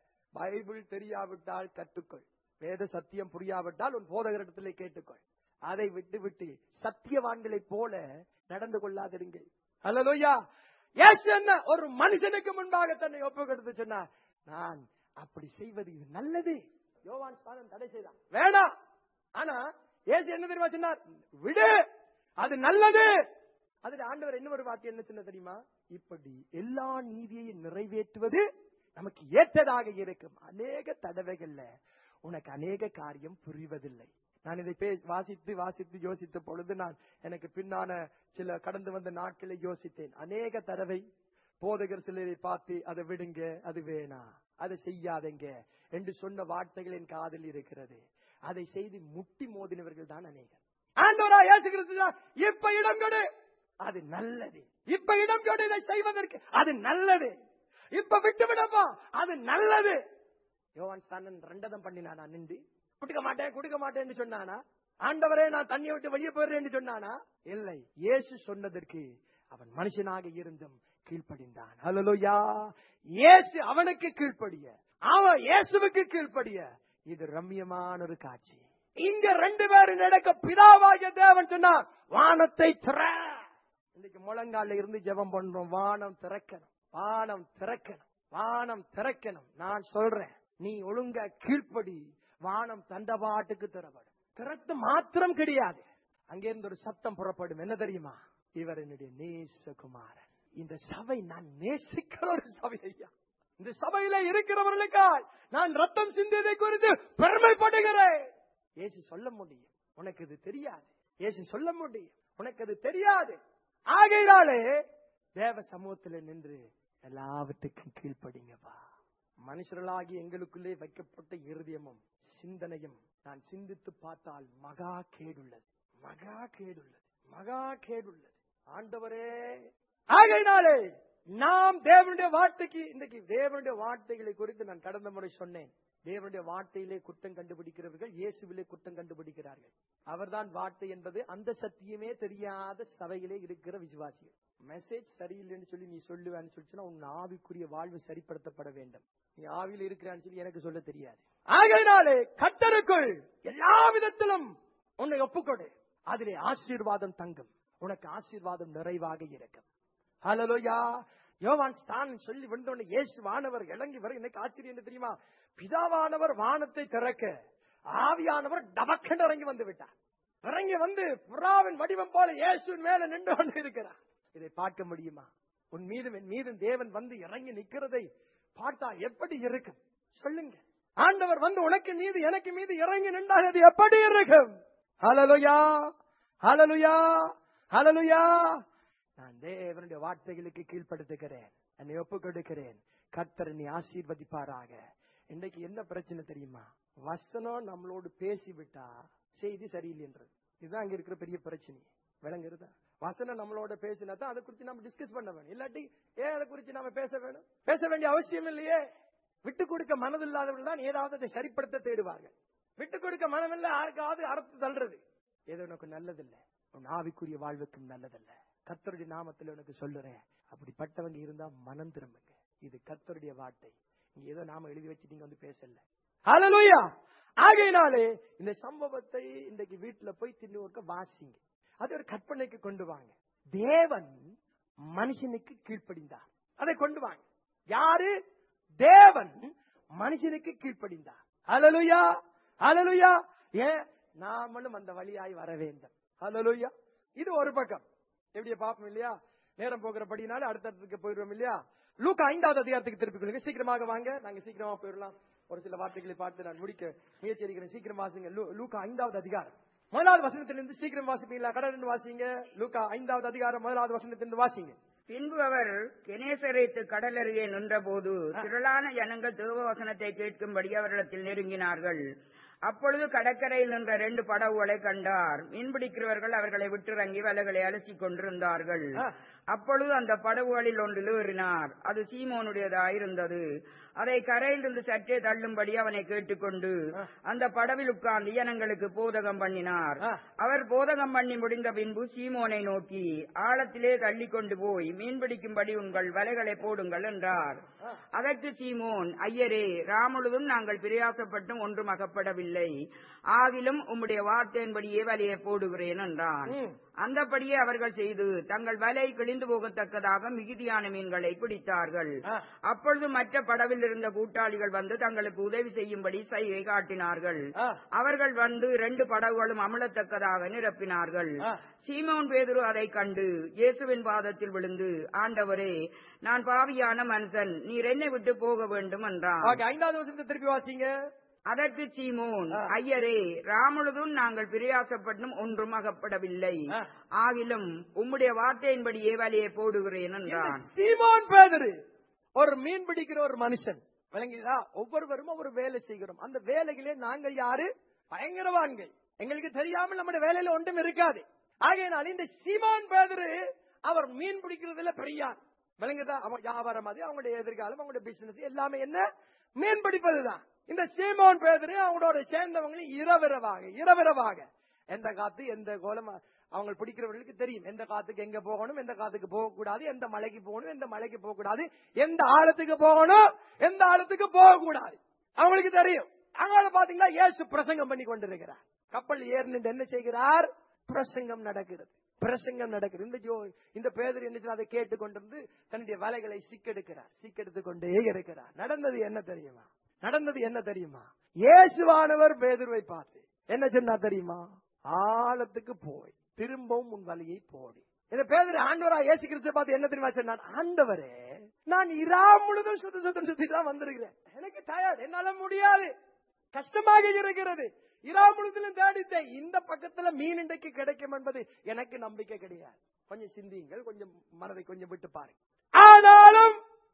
பைபிள் தெரியாவிட்டால் கற்றுக்கொள் வேத சத்தியம் புரியாவிட்டால் உன் போதகரிடத்திலே கேட்டுக்கொள் அதை விட்டு விட்டு சத்தியவான்களைப் போல நடந்து கொள்ளாதிருங்கள் அல்லலோயா ஏசு என்ன ஒரு மனுஷனுக்கு முன்பாக தன்னை ஒப்புக்கொடுத்து சொன்னார் நான் அப்படி செய்வது இது நல்லது யோவான் ஸ்தானம் தடை செய்தான் வேணாம் ஆனா ஏசு என்ன தெரியுமா சொன்னார் விடு அது நல்லது அதுல ஆண்டவர் என்ன ஒரு வார்த்தை என்ன சொன்ன தெரியுமா இப்படி எல்லா நீதியையும் நிறைவேற்றுவது நமக்கு ஏற்றதாக இருக்கும் அநேக தடவைகள்ல உனக்கு அநேக காரியம் புரிவதில்லை நான் இதை பே வாசித்து வாசித்து யோசித்த பொழுது நான் எனக்கு பின்னான சில கடந்து வந்த நாட்களை யோசித்தேன் அநேக தடவை போதகர் சிலரை பார்த்து அதை விடுங்க அது வேணா அதை செய்யாதங்க என்று சொன்ன வார்த்தைகள் என் காதில் இருக்கிறது அதை செய்து முட்டி மோதினவர்கள் தான் அநேகர் ஆண்டவரா இயேசு கிறிஸ்து இப்ப இடம் கொடு அது நல்லது இப்ப இடம் கொடு இதை செய்வதற்கு அது நல்லது இப்ப விட்டு விடப்பா அது நல்லது யோவான் ஸ்தானன் ரெண்டதம் பண்ணினானா நின்று கொடுக்க மாட்டேன் கொடுக்க மாட்டேன்னு சொன்னானா ஆண்டவரே நான் தண்ணியை விட்டு வெளியே போயிடுறேன்னு சொன்னானா இல்லை இயேசு சொன்னதற்கு அவன் மனுஷனாக இருந்தும் கீழ்ப்படிந்தான் ஹalleluya இயேசு அவனுக்கு கீழ்ப்படிய அவன் இயேசுவுக்கு கீழ்ப்படிய இது ரம்மியமான ஒரு காட்சி இங்க ரெண்டு பேரும் நடக்க பிதாவாகிய தேவன் சொன்னார் வானத்தை திற இன்னைக்கு முழங்கால இருந்து ஜெபம் பண்றோம் வானம் திறக்கணும் வானம் திறக்கணும் வானம் திறக்கணும் நான் சொல்றேன் நீ ஒழுங்கா கீழ்ப்படி வானம் தண்டபாட்டுக்கு திறப்படும் திறத்து மாத்திரம் கிடையாது அங்கிருந்து ஒரு சத்தம் புறப்படும் என்ன தெரியுமா இவர் என்னுடைய நேசகுமாரன் இந்த சபை நான் நேசிக்கிற ஒரு சபை ஐயா இந்த சபையில இருக்கிறவர்களுக்காய் நான் ரத்தம் சிந்தியதை குறித்து பெருமைப்படுகிறேன் இயேசு சொல்ல முடியும் உனக்கு இது தெரியாது இயேசு சொல்ல முடியும் உனக்கு அது தெரியாது ஆகையினாலே தேவ சமூகத்தில் நின்று எல்லாவற்றுக்கும் கீழ்ப்படிங்கப்பா மனுஷர்களாகி எங்களுக்குள்ளே வைக்கப்பட்ட இருதயமும் சிந்தனையும் நான் சிந்தித்து பார்த்தால் மகா கேடுள்ளது மகா கேடுள்ளது மகா கேடுள்ளது ஆண்டவரே ஆகையினாலே நாம் தேவனுடைய வார்த்தைக்கு இன்னைக்கு தேவனுடைய வார்த்தைகளை குறித்து நான் கடந்த முறை சொன்னேன் தேவனுடைய வார்த்தையிலே குற்றம் கண்டுபிடிக்கிறவர்கள் இயேசுவிலே குற்றம் கண்டுபிடிக்கிறார்கள் அவர்தான் வார்த்தை என்பது அந்த சத்தியமே தெரியாத சபையிலே இருக்கிற விசுவாசிகள் மெசேஜ் சரியில்லைன்னு சொல்லி நீ சொல்லுவேன்னு சொல்லிச்சுன்னா உன் ஆவிக்குரிய வாழ்வு சரிப்படுத்தப்பட வேண்டும் நீ ஆவியில் இருக்கிறான்னு சொல்லி எனக்கு சொல்ல தெரியாது ஆகையினாலே கத்தருக்குள் எல்லா விதத்திலும் உன்னை ஒப்புக்கொடு அதிலே ஆசீர்வாதம் தங்கும் உனக்கு ஆசீர்வாதம் நிறைவாக இருக்கும் ஹலலோயா யோவான் ஸ்தான் சொல்லி வந்தோடனே இயேசு வானவர் இறங்கி வர எனக்கு ஆச்சரியம் என்ன தெரியுமா பிதாவானவர் வானத்தை திறக்க ஆவியானவர் டபக்கண்டு இறங்கி வந்து விட்டார் இறங்கி வந்து புறாவின் வடிவம் போல இயேசுவின் மேல நின்று கொண்டு இருக்கிறார் இதை பார்க்க முடியுமா உன் மீதும் என் மீதும் தேவன் வந்து இறங்கி நிக்கிறதை பார்த்தா எப்படி இருக்கும் சொல்லுங்க ஆண்டவர் வந்து உனக்கு மீது எனக்கு மீது இறங்கி நின்றால் அது எப்படி இருக்கும் ஹலலுயா ஹலலுயா ஹலலுயா நான் தேவனுடைய வார்த்தைகளுக்கு கீழ்ப்படுத்துகிறேன் என்னை ஒப்புக் கொடுக்கிறேன் கர்த்தர் நீ ஆசீர்வதிப்பாராக இன்னைக்கு என்ன பிரச்சனை தெரியுமா வசனம் நம்மளோடு பேசிவிட்டா செய்தி சரியில்லைன்றது இதுதான் அங்க இருக்கிற பெரிய பிரச்சனை விளங்குறதா வசனம் நம்மளோட பேசினா தான் அதை குறித்து நம்ம டிஸ்கஸ் பண்ண வேணும் இல்லாட்டி ஏன் அதை குறித்து நாம பேச வேணும் பேச வேண்டிய அவசியம் இல்லையே விட்டு கொடுக்க மனதில்லாதவர்கள் தான் ஏதாவது அதை சரிப்படுத்த தேடுவார்கள் விட்டு கொடுக்க மனமில்ல யாருக்காவது அறுத்து தள்ளுறது ஏதோ உனக்கு நல்லதில்லை உன் ஆவிக்குரிய வாழ்வுக்கும் நல்லதல்ல கத்தருடைய நாமத்தில் உனக்கு சொல்லுறேன் அப்படிப்பட்டவங்க இருந்தா மனம் திரும்புங்க இது கத்தருடைய வார்த்தை இங்க ஏதோ நாம எழுதி வச்சு நீங்க வந்து பேசல ஹalleluya ஆகையினாலே இந்த சம்பவத்தை இன்றைக்கு வீட்டுல போய் தின்னு வாசிங்க அது ஒரு கற்பனைக்கு கொண்டு வாங்க தேவன் மனுஷனுக்கு கீழ்ப்படிந்தார் அதை கொண்டு வாங்க யாரு தேவன் மனுஷனுக்கு கீழ்ப்படிந்தார் ஹalleluya ஹalleluya ஏன் நாமளும் அந்த வழியாய் வர வேண்டும் ஹalleluya இது ஒரு பக்கம் எப்படியே பார்ப்போம் இல்லையா நேரம் போகிறபடினால அடுத்தடுத்துக்கு போயிடுவோம் இல்லையா லூக்கா ஐந்தாவது அதிகாரத்துக்கு திருப்பிக் கொள்ளுங்க சீக்கிரமாக வாங்க நாங்க சீக்கிரமா போயிடலாம் ஒரு சில வார்த்தைகளை பார்த்து நான் முடிக்க முயற்சி எடுக்கிறேன் சீக்கிரம் வாசிங்க லூ- லூக்கா ஐந்தாவது அதிகாரம் முதலாவது வசனத்திலிருந்து சீக்கிரம் வாசிப்பீங்களா கடலிருந்து வாசிங்க லூக்கா ஐந்தாவது அதிகாரம் முதலாவது வசனத்திலிருந்து வாசிங்க பின்பு அவர் கெனேசரேத்து கடல் அருகே நின்றபோது திரளான ஜனங்கள் தேவவசனத்தை கேட்கும்படி அவரிடத்தில் நெருங்கினார்கள் அப்பொழுது கடற்கரையில் நின்ற ரெண்டு படகுகளை கண்டார் மீன்பிடிக்கிறவர்கள் அவர்களை விட்டிறங்கி வலைகளை அலசிக் கொண்டிருந்தார்கள் ஆ. அப்பொழுது அந்த படகுகளில் ஒன்றில் ஏறினார் அது சீமோனுடையதாயிருந்தது அதை கரையிலிருந்து சற்றே தள்ளும்படி அவனை கேட்டுக்கொண்டு அந்த படவில் உட்கார்ந்து ஜனங்களுக்கு போதகம் பண்ணினார் ஆ. அவர் போதகம் பண்ணி முடிந்த பின்பு சீமோனை நோக்கி ஆழத்திலே தள்ளி கொண்டு போய் மீன்பிடிக்கும்படி உங்கள் வலைகளை போடுங்கள் என்றார் அதற்கு சீமோன் ஐயரே ராமுழுதும் நாங்கள் பிரயாசப்பட்டும் ஒன்றும் அகப்படவில்லை ஆகிலும் உம்முடைய வார்த்தையின்படியே வலையை போடுகிறேன் என்றான் ம். அந்தபடியே அவர்கள் செய்து தங்கள் வலை கிழிந்து போகத்தக்கதாக மிகுதியான மீன்களை பிடித்தார்கள் ஆ. அப்பொழுது மற்ற படவில் இருந்த கூட்டாளிகள் வந்து தங்களுக்கு உதவி செய்யும்படி சைகை காட்டினார்கள் ஆ. அவர்கள் வந்து இரண்டு படகுகளும் அமலத்தக்கதாக நிரப்பினார்கள் ஆ. சீமோன் பேதுரு அதை கண்டு இயேசுவின் பாதத்தில் விழுந்து ஆண்டவரே நான் பாவியான மனுஷன் நீர் என்னை விட்டு போக வேண்டும் என்றான் ஓகே ஐந்தாவது வசனத்தை திருப்பி வாசிங்க அதற்கு சீமோன் ஆ. ஐயரே ராமுழுதும் நாங்கள் பிரயாசப்பட்டும் ஒன்றும் அகப்படவில்லை ஆ. ஆகிலும் உம்முடைய வார்த்தையின்படியே வலையை போடுகிறேன் இந்த என்றான் சீமோன் பேதுரு ஒரு மீன் பிடிக்கிற ஒரு மனுஷன் விளங்குதா ஒவ்வொருவரும் ஒரு வேலை செய்கிறோம் அந்த வேலையிலே நாங்கள் யாரு பயங்கரவான்கள் எங்களுக்கு தெரியாமல் நம்முடைய வேலையில ஒன்றும் இருக்காது ஆகையினால் இந்த சீமான் பேதுரு அவர் மீன் பிடிக்கிறதுல பெரியார் விளங்குதா அவன் வியாபாரம் அது அவங்களுடைய எதிர்காலம் அவங்களுடைய பிசினஸ் எல்லாமே என்ன மீன் பிடிப்பதுதான் இந்த சீமோன் பேதுரு அவங்களோட சேர்ந்தவங்களும் இரவிரவாக இரவிரவாக எந்த காத்து எந்த கோலம் அவங்க பிடிக்கிறவர்களுக்கு தெரியும் எந்த காத்துக்கு எங்க போகணும் எந்த காத்துக்கு போக கூடாது எந்த மலைக்கு போகணும் எந்த மலைக்கு போக கூடாது எந்த ஆழத்துக்கு போகணும் எந்த ஆழத்துக்கு போக கூடாது அவங்களுக்கு தெரியும் அங்கால பாத்தீங்கன்னா இயேசு பிரசங்கம் பண்ணி கொண்டிருக்கிறார் கப்பல் ஏறினு என்ன செய்கிறார் பிரசங்கம் நடக்கிறது பிரசங்கம் நடக்குது இந்த ஜோ இந்த பேதர் என்ன செய்றார்? அதை கேட்டுக்கொண்டிருந்து தன்னுடைய வேலைகளை சிக்கெடுக்கிறார் சிக்கெடுத்து கொண்டே இருக்கிறார் நடந்தது என்ன தெரியுமா நடந்தது என்ன தெரியுமா இயேசுவானவர் பேதுருவை பார்த்து என்ன சொன்னார் தெரியுமா ஆழத்துக்கு போய் திரும்பவும் உன் வழியை போடி இந்த பேதர் ஆண்டவரா இயேசு கிறிஸ்து பார்த்து என்ன தெரியுமா சொன்னார் ஆண்டவரே நான் இரா முழுதும் சுத்த சுத்தம் சுத்தி தான் வந்திருக்கிறேன் எனக்கு டயர்ட் என்னால முடியாது கஷ்டமாக இருக்கிறது இரா முழுதிலும் தேடித்தேன் இந்த பக்கத்துல மீன் இன்றைக்கு கிடைக்கும் என்பது எனக்கு நம்பிக்கை கிடையாது கொஞ்சம் சிந்தியுங்கள் கொஞ்சம் மனதை கொஞ்சம் விட்டு பாருங்க ஆனாலும்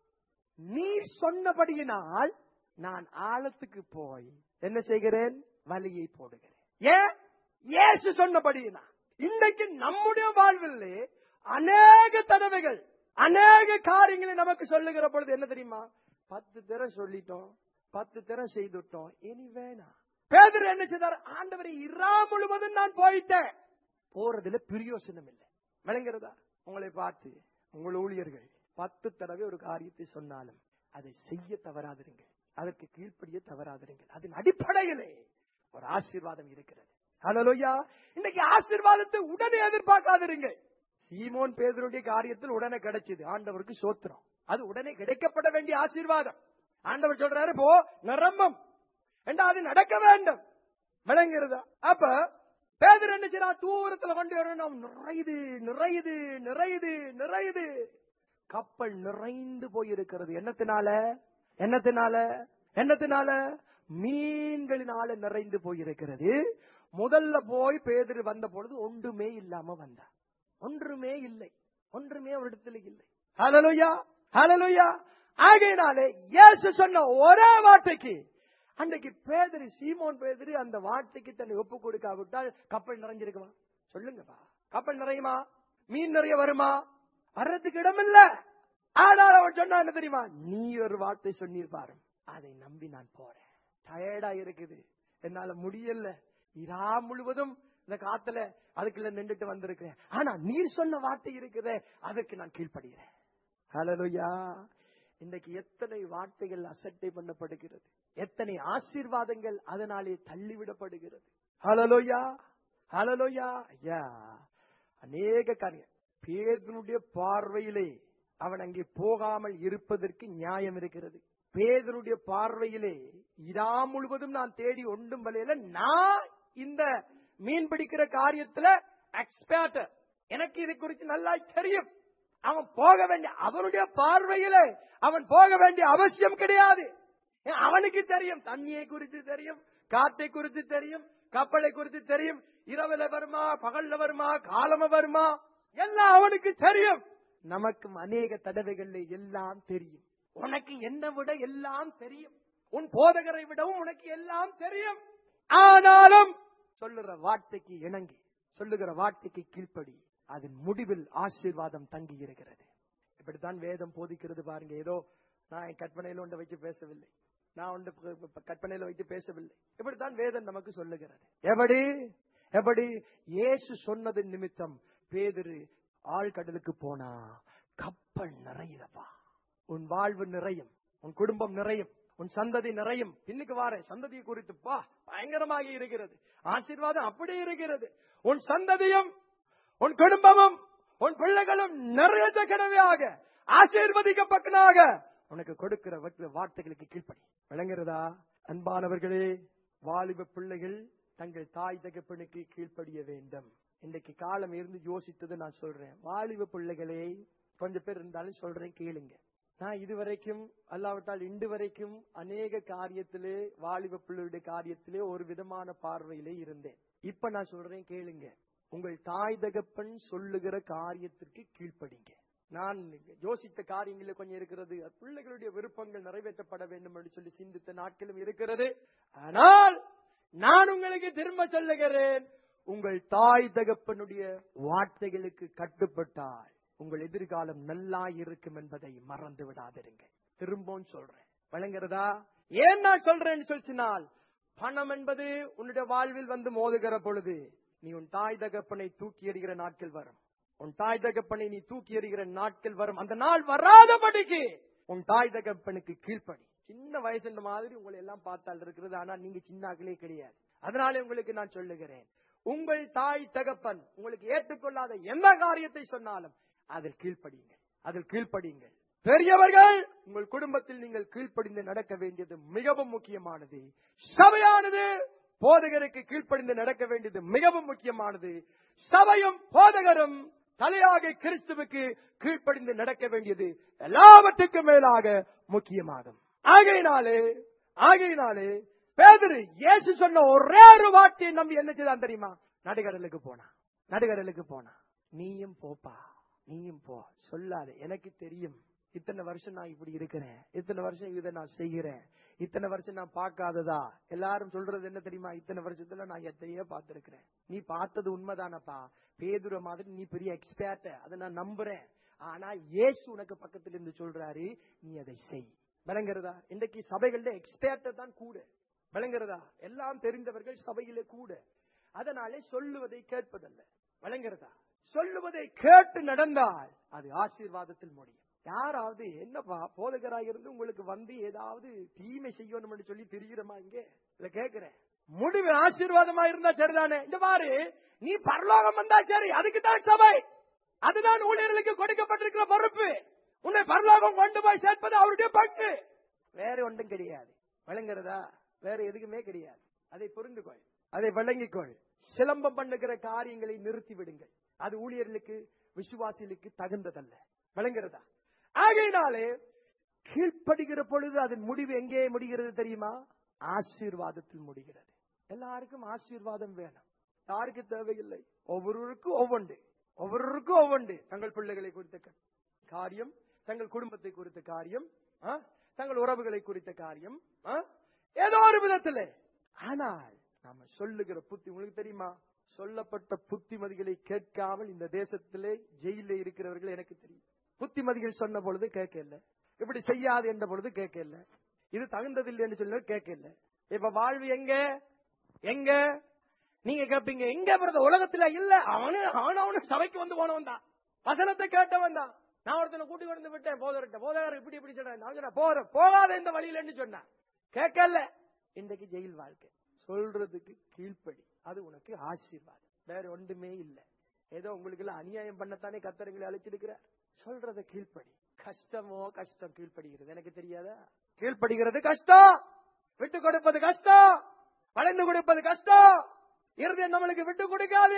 நீர் சொன்னபடியினால் நான் ஆழத்துக்கு போய் என்ன செய்கிறேன் வலியை போடுகிறேன் ஏன் இயேசு சொன்னபடியினால் இன்றைக்கு நம்முடைய வாழ்விலே அநேக தடவைகள் அநேக காரியங்களை நமக்கு சொல்லுகிற பொழுது என்ன தெரியுமா பத்து தரம் சொல்லிட்டோம் பத்து தரம் செய்துட்டோம் இனி வேணாம் பேதர் என்ன செய்தார் ஆண்டவரை இரா முழுவதும் நான் போயிட்டேன் போறதுல பிரியோசனம் இல்லை விளங்குறதா உங்களை பார்த்து உங்கள் ஊழியர்கள் பத்து தடவை ஒரு காரியத்தை சொன்னாலும் அதை செய்ய தவறாதிருங்கள் அதற்கு கீழ்ப்படிய தவறாதிருங்கள் அதன் அடிப்படையிலே ஒரு ஆசீர்வாதம் இருக்கிறது ஹalleluya இன்னைக்கு ஆசீர்வாதத்தை உடனே எதிர்பார்க்காதிருங்க சீமோன் பேதருடைய காரியத்தில் உடனே கிடைச்சது ஆண்டவருக்கு சோத்திரம் அது உடனே கிடைக்கப்பட வேண்டிய ஆசீர்வாதம் ஆண்டவர் சொல்றாரு போ நிரம்பம் என்றா அது நடக்க வேண்டும் விளங்குறதா அப்ப பேதர் என்ன செய்யறா தூரத்துல கொண்டு வரணும் நிறையுது நிறையுது நிறையுது நிறையுது கப்பல் நிறைந்து போயிருக்கிறது என்னத்தினால என்னத்தினால என்னத்தினால மீன்களினால நிறைந்து போயிருக்கிறது முதல்ல போய் பேதர் வந்த பொழுது ஒன்றுமே இல்லாம வந்தார் ஒன்றுமே இல்லை ஒன்றுமே ஒரு இடத்துல இல்லை ஹalleluya ஹalleluya ஆகையினாலே இயேசு சொன்ன ஒரே வார்த்தைக்கு அன்றைக்கு பேதரி சீமோன் பேதரி அந்த வார்த்தைக்கு தன்னை ஒப்பு கொடுக்காவிட்டால் கப்பல் நிறைஞ்சிருக்குமா சொல்லுங்கப்பா கப்பல் நிறையுமா மீன் நிறைய வருமா வர்றதுக்கு இடமில்ல ஆனால் அவன் சொன்னா என்ன தெரியுமா நீ ஒரு வார்த்தை சொன்னீர் பாரு அதை நம்பி நான் போறேன் டயர்டா இருக்குது என்னால முடியல இரா முழுவதும் இந்த காத்துல அதுக்குள்ள நின்றுட்டு வந்திருக்கிறேன் ஆனா நீர் சொன்ன வார்த்தை இருக்குதே அதுக்கு நான் கீழ்ப்படுகிறேன் ஹalleluya இன்றைக்கு எத்தனை வார்த்தைகள் அசட்டை பண்ணப்படுகிறது எத்தனை ஆசீர்வாதங்கள் அதனாலே தள்ளிவிடப்படுகிறது ஹalleluya ஹalleluya ஐயா அநேக காரியம் பேதனுடைய பார்வையிலே அவன் அங்கே போகாமல் இருப்பதற்கு நியாயம் இருக்கிறது பேதனுடைய பார்வையிலே இரா முழுவதும் நான் தேடி ஒன்றும் வலையில நான் இந்த மீன் பிடிக்கிற காரியத்துல எக்ஸ்பர்ட் எனக்கு இது குறித்து நல்லா தெரியும் அவன் போக வேண்டிய அவனுடைய பார்வையிலே அவன் போக வேண்டிய அவசியம் கிடையாது ஏன் அவனுக்கு தெரியும் தண்ணியை குறித்து தெரியும் காற்றை குறித்து தெரியும் கப்பலை குறித்து தெரியும் இரவுல வருமா பகல்ல வருமா காலம வருமா எல்லாம் அவனுக்கு தெரியும் நமக்கும் அநேக தடவைகள்ல எல்லாம் தெரியும் உனக்கு என்னை விட எல்லாம் தெரியும் உன் போதகரை விடவும் உனக்கு எல்லாம் தெரியும் ஆனாலும் சொல்லுற வார்த்தைக்கு இணங்கி சொல்லுகிற வார்த்தைக்கு கீழ்ப்படி அதன் முடிவில் ஆசீர்வாதம் தங்கி இருக்கிறது இப்படித்தான் வேதம் போதிக்கிறது பாருங்க ஏதோ நான் என் கற்பனையில ஒன்றை வச்சு பேசவில்லை நான் ஒன்று ப- ப- கற்பனையில வைத்து பேசவில்லை இப்படித்தான் வேதம் நமக்கு சொல்லுகிறது எப்படி எப்படி இயேசு சொன்னது நிமித்தம் பேதுரு ஆழ்கடலுக்கு போனா கப்பல் நிறையுதப்பா உன் வாழ்வு நிறையும் உன் குடும்பம் நிறையும் உன் சந்ததி நிறையும் பின்னுக்கு வார சந்ததியை குறித்து பா பயங்கரமாக இருக்கிறது ஆசீர்வாதம் அப்படி இருக்கிறது உன் சந்ததியும் உன் குடும்பமும் உன் பிள்ளைகளும் நிறைய கிடவையாக ஆசீர்வதிக்கப்பட்டனாக உனக்கு கொடுக்கிற வற்ற வார்த்தைகளுக்கு கீழ்ப்படி விளங்குறதா அன்பானவர்களே வாலிப பிள்ளைகள் தங்கள் தாய் தகப்பனுக்கு கீழ்ப்படிய வேண்டும் இன்றைக்கு காலம் இருந்து யோசித்தது நான் சொல்றேன் வாலிப பிள்ளைகளே கொஞ்சம் பேர் இருந்தாலும் சொல்றேன் கேளுங்க நான் இதுவரைக்கும் அல்லாவிட்டால் இன்று வரைக்கும் அநேக காரியத்திலே வாலிப பிள்ளையுடைய காரியத்திலே ஒரு விதமான பார்வையிலே இருந்தேன் இப்ப நான் சொல்றேன் கேளுங்க உங்கள் தாய் தகப்பன் சொல்லுகிற காரியத்திற்கு கீழ்ப்படிங்க நான் யோசித்த காரியங்களில் கொஞ்சம் இருக்கிறது பிள்ளைகளுடைய விருப்பங்கள் நிறைவேற்றப்பட வேண்டும் என்று சொல்லி சிந்தித்த நாட்களும் இருக்கிறது ஆனால் நான் உங்களுக்கு திரும்ப சொல்லுகிறேன் உங்கள் தாய் தகப்பனுடைய வார்த்தைகளுக்கு கட்டுப்பட்டால் உங்கள் எதிர்காலம் நல்லா இருக்கும் என்பதை மறந்து விடாதிருங்க திரும்பவும் சொல்றேன் வழங்குறதா ஏன் நான் சொல்றேன்னு சொல்லினால் பணம் என்பது உன்னுடைய வாழ்வில் வந்து மோதுகிற பொழுது நீ உன் தாய் தகப்பனை தூக்கி எறிகிற நாட்கள் வரும் உன் தாய் தகப்பனை நீ தூக்கி எறிகிற நாட்கள் வரும் அந்த நாள் வராதபடிக்கு உன் தாய் தகப்பனுக்கு கீழ்ப்படி சின்ன வயசு இந்த மாதிரி உங்களை எல்லாம் பார்த்தால் இருக்கிறது ஆனா நீங்க சின்னாக்களே கிடையாது அதனாலே உங்களுக்கு நான் சொல்லுகிறேன் உங்கள் தாய் தகப்பன் உங்களுக்கு ஏற்றுக்கொள்ளாத எந்த காரியத்தை சொன்னாலும் அதில் கீழ்ப்படியுங்கள் அதில் கீழ்ப்படியுங்கள் பெரியவர்கள் உங்கள் குடும்பத்தில் நீங்கள் கீழ்ப்படிந்து நடக்க வேண்டியது மிகவும் முக்கியமானது சபையானது போதகருக்கு கீழ்ப்படிந்து நடக்க வேண்டியது மிகவும் முக்கியமானது சபையும் போதகரும் தலையாக கிறிஸ்துவுக்கு கீழ்ப்படிந்து நடக்க வேண்டியது எல்லாவற்றுக்கும் மேலாக முக்கியமாகும் ஆகையினாலே ஆகையினாலே பேதரு இயேசு சொன்ன ஒரே ஒரு வார்த்தையை நம்பி என்ன செய்தான் தெரியுமா நடுகடலுக்கு போனா நடுகடலுக்கு போனா நீயும் போப்பா நீயும் போ சொல்லாது எனக்கு தெரியும் இத்தனை வருஷம் நான் இப்படி இருக்கிறேன் இத்தனை வருஷம் இதை நான் செய்கிறேன் இத்தனை வருஷம் நான் பார்க்காததா எல்லாரும் சொல்றது என்ன தெரியுமா இத்தனை வருஷத்துல நான் எத்தனையோ பார்த்திருக்கிறேன் நீ பார்த்தது உண்மைதானப்பா பேதுர மாதிரி நீ பெரிய எக்ஸ்பேர்ட் அதை நான் நம்புறேன் ஆனா இயேசு உனக்கு பக்கத்துல இருந்து சொல்றாரு நீ அதை செய் விளங்குறதா இன்றைக்கு சபைகள்ல எக்ஸ்பேர்ட் தான் கூட விளங்குறதா எல்லாம் தெரிந்தவர்கள் சபையிலே கூட அதனாலே சொல்லுவதை கேட்பதல்ல விளங்குறதா சொல்லுவதை கேட்டு நடந்தால் அது ஆசீர்வாதத்தில் முடியும் யாராவது என்னப்பா போதகராக இருந்து உங்களுக்கு வந்து ஏதாவது தீமை செய்யணும்னு சொல்லி தெரிகிறமா இங்க இல்ல கேக்குறேன் முடிவு ஆசீர்வாதமா இருந்தா சரிதானே இந்த மாதிரி நீ பரலோகம் வந்தா சரி அதுக்கு தான் சபை அதுதான் ஊழியர்களுக்கு கொடுக்கப்பட்டிருக்கிற பொறுப்பு உன்னை பரலோகம் கொண்டு போய் சேர்ப்பது அவருடைய பங்கு வேற ஒன்றும் கிடையாது விளங்குறதா வேற எதுக்குமே கிடையாது அதை புரிந்துகொள் அதை விளங்கிக்கொள் சிலம்பம் பண்ணுகிற காரியங்களை நிறுத்தி விடுங்கள் அது ஊழியர்களுக்கு விசுவாசிகளுக்கு தகுந்ததல்ல விளங்குறதா ஆகையினாலே கீழ்ப்படுகிற பொழுது அதன் முடிவு எங்கே முடிகிறது தெரியுமா ஆசீர்வாதத்தில் முடிகிறது எல்லாருக்கும் ஆசீர்வாதம் வேணும் யாருக்கு தேவையில்லை ஒவ்வொருவருக்கும் ஒவ்வொன்று ஒவ்வொருவருக்கும் ஒவ்வொன்று தங்கள் பிள்ளைகளை குறித்த க- காரியம் தங்கள் குடும்பத்தை குறித்த காரியம் ஆ? தங்கள் உறவுகளை குறித்த காரியம் ஆ? ஏதோ ஒரு விதத்திலே ஆனால் நாம சொல்லுகிற புத்தி உங்களுக்கு தெரியுமா சொல்லப்பட்ட புத்திமதிகளை கேட்காமல் இந்த தேசத்திலே ஜெயில இருக்கிறவர்கள் எனக்கு தெரியும் புத்திமதிகள் சொன்ன பொழுது கேட்கல இப்படி செய்யாது என்ற பொழுது கேட்கல இது தகுந்ததில்லை என்று சொல்ல கேட்கல இப்ப வாழ்வு எங்க எங்க நீங்க கேட்பீங்க எங்க பிறந்த உலகத்துல இல்ல அவனு அவனவனு சபைக்கு வந்து போனவன் தான் வசனத்தை கேட்டவன் தான் நான் ஒருத்தனை கூட்டி கொண்டு விட்டேன் போதர்கிட்ட போதகர் இப்படி இப்படி சொன்னேன் நான் சொன்னேன் போற போகாத இந்த வழியிலன்னு சொன்னேன் கேட்கல இன்றைக்கு ஜெயில் வாழ்க்கை சொல்றதுக்கு கீழ்ப்படி அது உனக்கு ஆசீர்வாதம் வேற ஒன்றுமே இல்ல ஏதோ உங்களுக்கு எல்லாம் அநியாயம் பண்ணத்தானே கத்தரங்களை அழைச்சிருக்கிற சொல்றத கீழ்ப்படி கஷ்டமோ கஷ்டம் கீழ்ப்படுகிறது எனக்கு தெரியாதா கீழ்ப்படுகிறது கஷ்டம் விட்டு கொடுப்பது கஷ்டம் வளைந்து கொடுப்பது கஷ்டம் இருதயம் நம்மளுக்கு விட்டு கொடுக்காது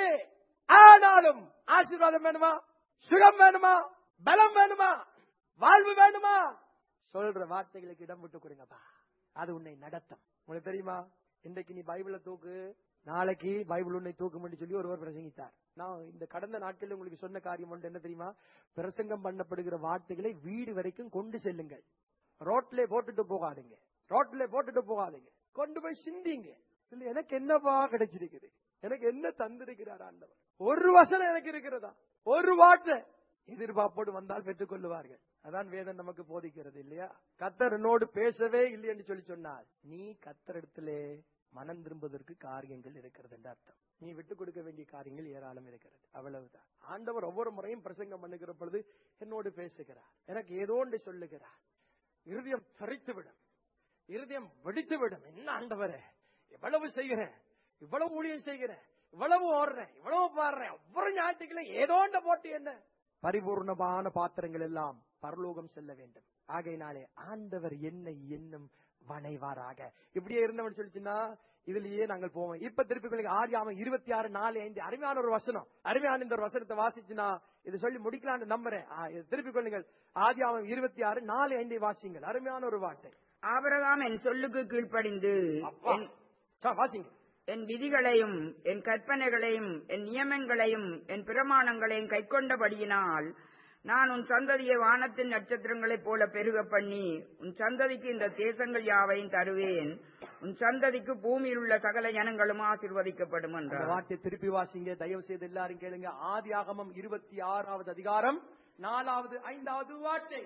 ஆனாலும் ஆசீர்வாதம் வேணுமா சுகம் வேணுமா பலம் வேணுமா வாழ்வு வேணுமா சொல்ற வார்த்தைகளுக்கு இடம் விட்டு கொடுங்கப்பா அது உன்னை நடத்தும் உங்களுக்கு தெரியுமா இன்றைக்கு நீ பைபிளை தூக்கு நாளைக்கு பைபிள் உன்னை தூக்கும்னு சொல்லி ஒருவர் பிரசங்கித்தார் நான் இந்த கடந்த நாட்களில் உங்களுக்கு சொன்ன காரியம் ஒன்று என்ன தெரியுமா பிரசங்கம் பண்ணப்படுகிற வார்த்தைகளை வீடு வரைக்கும் கொண்டு செல்லுங்கள் ரோட்ல போட்டுட்டு போகாதீங்க ரோட்ல போட்டுட்டு போகாதீங்க கொண்டு போய் சிந்திங்க இல்ல எனக்கு என்னப்பா கிடைச்சிருக்குது எனக்கு என்ன தந்திருக்கிறார் ஆண்டவர் ஒரு வசனம் எனக்கு இருக்கிறதா ஒரு வார்த்தை எதிர்பார்ப்போடு வந்தால் பெற்றுக் கொள்ளுவார்கள் அதான் வேதம் நமக்கு போதிக்கிறது இல்லையா கத்தர் என்னோடு பேசவே இல்லை என்று சொல்லி சொன்னார் நீ கத்தரிடத்திலே மனம் திரும்புவதற்கு காரியங்கள் இருக்கிறது என்று அர்த்தம் நீ விட்டுக் கொடுக்க வேண்டிய காரியங்கள் ஏராளம் இருக்கிறது அவ்வளவுதான் ஆண்டவர் ஒவ்வொரு முறையும் பிரசங்கம் பண்ணுகிற பொழுது என்னோடு பேசுகிறார் எனக்கு ஏதோ ஒன்று சொல்லுகிறார் இருதயம் தரித்து விடும் இருதயம் வெடித்து விடும் என்ன ஆண்டவரே இவ்வளவு செய்கிறேன் இவ்வளவு ஊழியம் செய்கிறேன் இவ்வளவு ஓடுறேன் இவ்வளவு பாடுறேன் ஒவ்வொரு ஞாயிற்றுக்கிழமை ஏதோ ஒன்று போட்டு என்ன பரிபூர்ணமான பாத்திரங்கள் எல்லாம் பரலோகம் செல்ல வேண்டும் ஆகையினாலே ஆண்டவர் என்னை என்னும் வணைவாராக இப்படியே இருந்தவன் சொல்லிச்சுன்னா இதுலயே நாங்கள் போவோம் இப்ப திருப்பி உங்களுக்கு ஆரியாம இருபத்தி ஆறு நாலு ஐந்து அருமையான ஒரு வசனம் அருமையான இந்த ஒரு வசனத்தை வாசிச்சுனா இது சொல்லி முடிக்கலாம்னு நம்புறேன் ஆ, இது திருப்பிக் கொள்ளுங்கள் ஆதியாமம் இருபத்தி ஆறு நாலு ஐந்தை வாசிங்கள் அருமையான ஒரு வார்த்தை ஆபிரகாம் என் சொல்லுக்கு கீழ்ப்படிந்து அப்பா. என்- சா, வாசிங்க என் விதிகளையும் என் கற்பனைகளையும் என் நியமங்களையும் என் பிரமாணங்களையும் கைக்கொண்டபடியினால் நான் உன் சந்ததியை வானத்தின் நட்சத்திரங்களைப் போல பெருக பண்ணி உன் சந்ததிக்கு இந்த தேசங்கள் யாவையும் தருவேன் உன் சந்ததிக்கு பூமியில் உள்ள சகல ஜனங்களும் ஆசீர்வதிக்கப்படும் அந்த என்றார் வார்த்தையை திருப்பி வாசிங்க தயவு செய்து எல்லாரும் கேளுங்க ஆதி ஆகமம் இருபத்தி ஆறாவது அதிகாரம் நாலாவது ஐந்தாவது வார்த்தை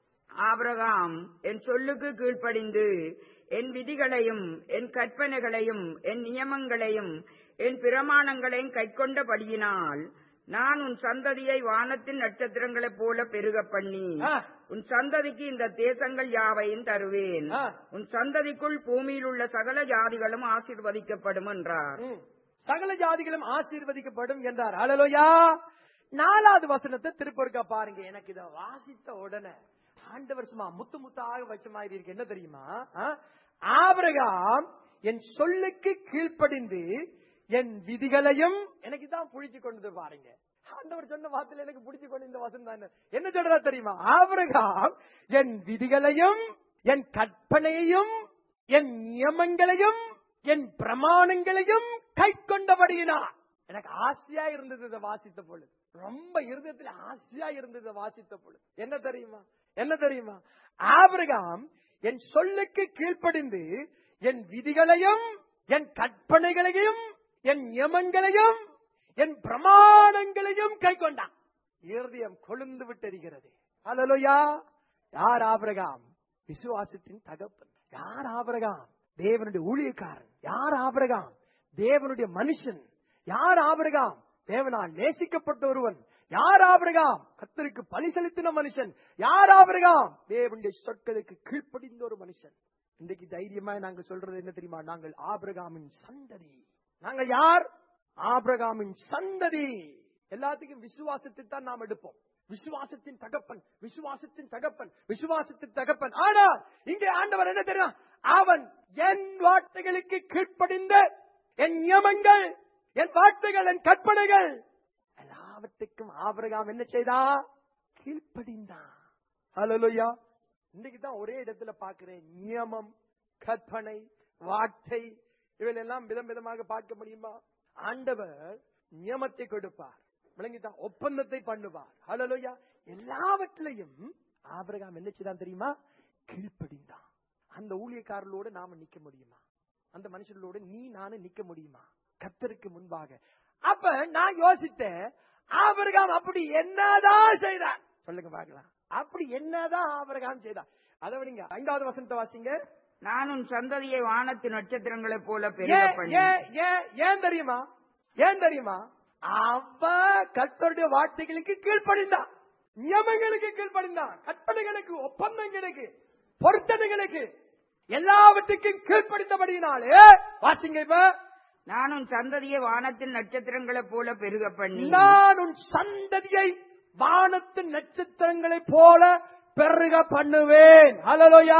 ஆபிரகாம் என் சொல்லுக்கு கீழ்ப்படிந்து என் விதிகளையும் என் கற்பனைகளையும் என் நியமங்களையும் என் பிரமாணங்களையும் கைக்கொண்டபடியினால் நான் உன் சந்ததியை வானத்தின் நட்சத்திரங்களைப் போல பெருக பண்ணி ஆ. உன் சந்ததிக்கு இந்த தேசங்கள் யாவையும் தருவேன் ஆ. உன் சந்ததிக்குள் பூமியில் உள்ள சகல ஜாதிகளும் ஆசீர்வதிக்கப்படும் என்றார் ம். சகல ஜாதிகளும் ஆசீர்வதிக்கப்படும் என்றார் அலலோயா நாலாவது வசனத்தை திருப்பொருக்கா பாருங்க எனக்கு இத வாசித்த உடனே ஆண்டவர் சும்மா முத்து முத்தாக வச்ச மாதிரி இருக்கு என்ன தெரியுமா ஆ? ஆபிரகாம் என் சொல்லுக்கு கீழ்ப்படிந்து என் விதிகளையும் எனக்கு தான் புடிச்சு கொண்டது பாருங்க ஆண்டவர் சொன்ன வார்த்தையில எனக்கு புடிச்சு கொண்டு இந்த வசனம் தான் என்ன சொல்றா தெரியுமா ஆபிரகாம் என் விதிகளையும் என் கற்பனையையும் என் நியமங்களையும் என் பிரமாணங்களையும் கை கொண்டபடியினார் எனக்கு ஆசையா இருந்தது இதை வாசித்த பொழுது ரொம்ப இருதயத்துல ஆசையா இருந்தது இதை வாசித்த பொழுது என்ன தெரியுமா என்ன தெரியுமா ஆபிரகாம் என் சொல்லுக்கு கீழ்ப்படிந்து என் விதிகளையும் என் கற்பனைகளையும் என் நியமங்களையும் என் பிரமாணங்களையும் கை கொண்டான் இருதயம் கொழுந்து விட்டறிகிறது ஹalleluya யார் ஆபிரகாம் விசுவாசத்தின் தகப்பன் யார் ஆபிரகாம் தேவனுடைய ஊழியக்காரன் யார் ஆபிரகாம் தேவனுடைய மனுஷன் யார் ஆபிரகாம் தேவனால் நேசிக்கப்பட்ட ஒருவன் யார் ஆபிரகாம் கத்தருக்கு பலி செலுத்தின மனுஷன் யார் ஆபிரகாம் தேவனுடைய சொற்களுக்கு கீழ்ப்படிந்த ஒரு மனுஷன் இன்றைக்கு தைரியமா நாங்க சொல்றது என்ன தெரியுமா நாங்கள் ஆபிரகாமின் சந்ததி நாங்கள் யார் ஆபிரகாமின் சந்ததி எல்லாத்துக்கும் விசுவாசத்தை தான் நாம் எடுப்போம் விசுவாசத்தின் தகப்பன் விசுவாசத்தின் தகப்பன் விசுவாசத்தின் தகப்பன் ஆனால் இங்கே ஆண்டவர் என்ன தெரியும் அவன் என் வார்த்தைகளுக்கு கீழ்ப்படிந்த என் நியமங்கள் என் வார்த்தைகள் என் கற்பனைகள் எல்லாவற்றுக்கும் ஆபிரகாம் என்ன செய்தா கீழ்ப்படிந்தான் ஹalleluya இன்னைக்கு தான் ஒரே இடத்துல பார்க்கிறேன் நியமம் கற்பனை வார்த்தை இவையெல்லாம் விதம் விதமாக பார்க்க முடியுமா ஆண்டவர் நியமத்தை கொடுப்பார் விளங்கிதான் ஒப்பந்தத்தை பண்ணுவார் ஹalleluya எல்லாவற்றிலையும் ஆபிரகாம் என்ன செய்தான் தெரியுமா கீழ்ப்படிந்தான் அந்த ஊழியக்காரர்களோடு நாம நிக்க முடியுமா அந்த மனுஷர்களோடு நீ நானும் நிக்க முடியுமா கத்தருக்கு முன்பாக அப்ப நான் யோசித்தேன் ஆபிரகாம் அப்படி என்னதான் செய்தார் சொல்லுங்க பார்க்கலாம் அப்படி என்னதான் ஆபிரகாம் செய்தார் அதை விடுங்க ஐந்தாவது வசனத்தை வாசிங்க நான் உன் சந்ததியை வானத்து நட்சத்திரங்களைப் போல பெருக ஏன், பண்ணி ஏன், ஏன், ஏன் தெரியுமா ஏன் தெரியுமா அவ கர்த்தருடைய வார்த்தைகளுக்கு கீழ்ப்படிந்தான் நியமங்களுக்கு கீழ்ப்படிந்தான் கற்பனைகளுக்கு ஒப்பந்தங்களுக்கு பொருத்தனைகளுக்கு எல்லாவற்றுக்கும் கீழ்ப்படிந்தபடியினாலே வாசிங்க இப்ப நான் உன் சந்ததியை வானத்தின் நட்சத்திரங்களைப் போல பெருக பண்ணி நான் உன் சந்ததியை வானத்து நட்சத்திரங்களைப் போல பெருக பண்ணுவேன் ஹalleluya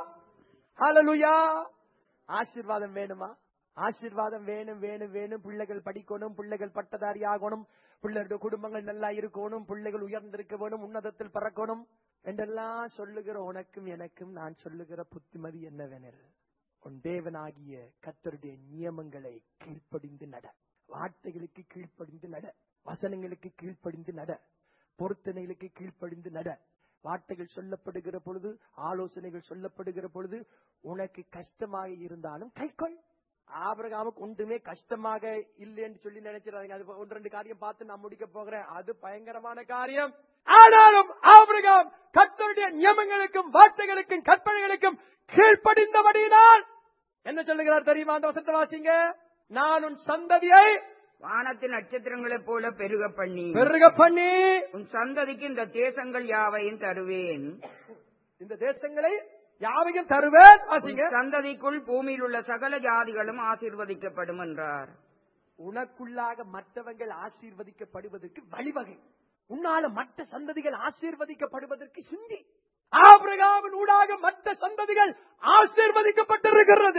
ஹalleluya ஆசீர்வாதம் வேணுமா ஆசீர்வாதம் வேணும் வேணும் வேணும் பிள்ளைகள் படிக்கணும் பிள்ளைகள் பட்டதாரி ஆகணும் பிள்ளைகளுடைய குடும்பங்கள் நல்லா இருக்கணும் பிள்ளைகள் உயர்ந்திருக்க வேணும் உன்னதத்தில் பறக்கணும் என்றெல்லாம் சொல்லுகிற உனக்கும் எனக்கும் நான் சொல்லுகிற புத்திமதி என்னவெனில் உன் தேவனாகிய கர்த்தருடைய நியமங்களை கீழ்ப்படிந்து நட வார்த்தைகளுக்கு கீழ்ப்படிந்து நட வசனங்களுக்கு கீழ்ப்படிந்து நட பொருத்தனைகளுக்கு கீழ்ப்படிந்து நட வார்த்தைகள் சொல்லப்படுகிற பொழுது ஆலோசனைகள் சொல்லப்படுகிற பொழுது உனக்கு கஷ்டமாக இருந்தாலும் கைக்கொள் ஆபிரகாமுக்கு ஒன்றுமே கஷ்டமாக இல்லைன்னு சொல்லி நினைச்சிடாதீங்க அது ஒன்று ரெண்டு காரியம் பார்த்து நான் முடிக்க போகிறேன் அது பயங்கரமான காரியம் ஆனாலும் ஆபிரகாம் கர்த்தருடைய நியமங்களுக்கும் வார்த்தைகளுக்கும் கற்பனைகளுக்கும் கீழ்ப்படிந்தபடியினால் என்ன சொல்லுகிறார் தெரியுமா அந்த வசனத்தை வாசிங்க நான் உன் சந்ததியை வானத்தின் நட்சத்திரங்களைப் போல பெருக பண்ணி பெருக பண்ணி உன் சந்ததிக்கு இந்த தேசங்கள் யாவையும் தருவேன் இந்த தேசங்களை யாவையும் தருவேன் உன் வாசிங்க சந்ததிக்குள் பூமியில் உள்ள சகல ஜாதிகளும் ஆசீர்வதிக்கப்படும் என்றார் உனக்குள்ளாக மற்றவங்கள் ஆசீர்வதிக்கப்படுவதற்கு வழிவகை உன்னால மற்ற சந்ததிகள் ஆசீர்வதிக்கப்படுவதற்கு சிந்தி ஆபிரகாமின் ஊடாக மற்ற சந்ததிகள் ஆசீர்வதிக்கப்பட்டிருக்கிறது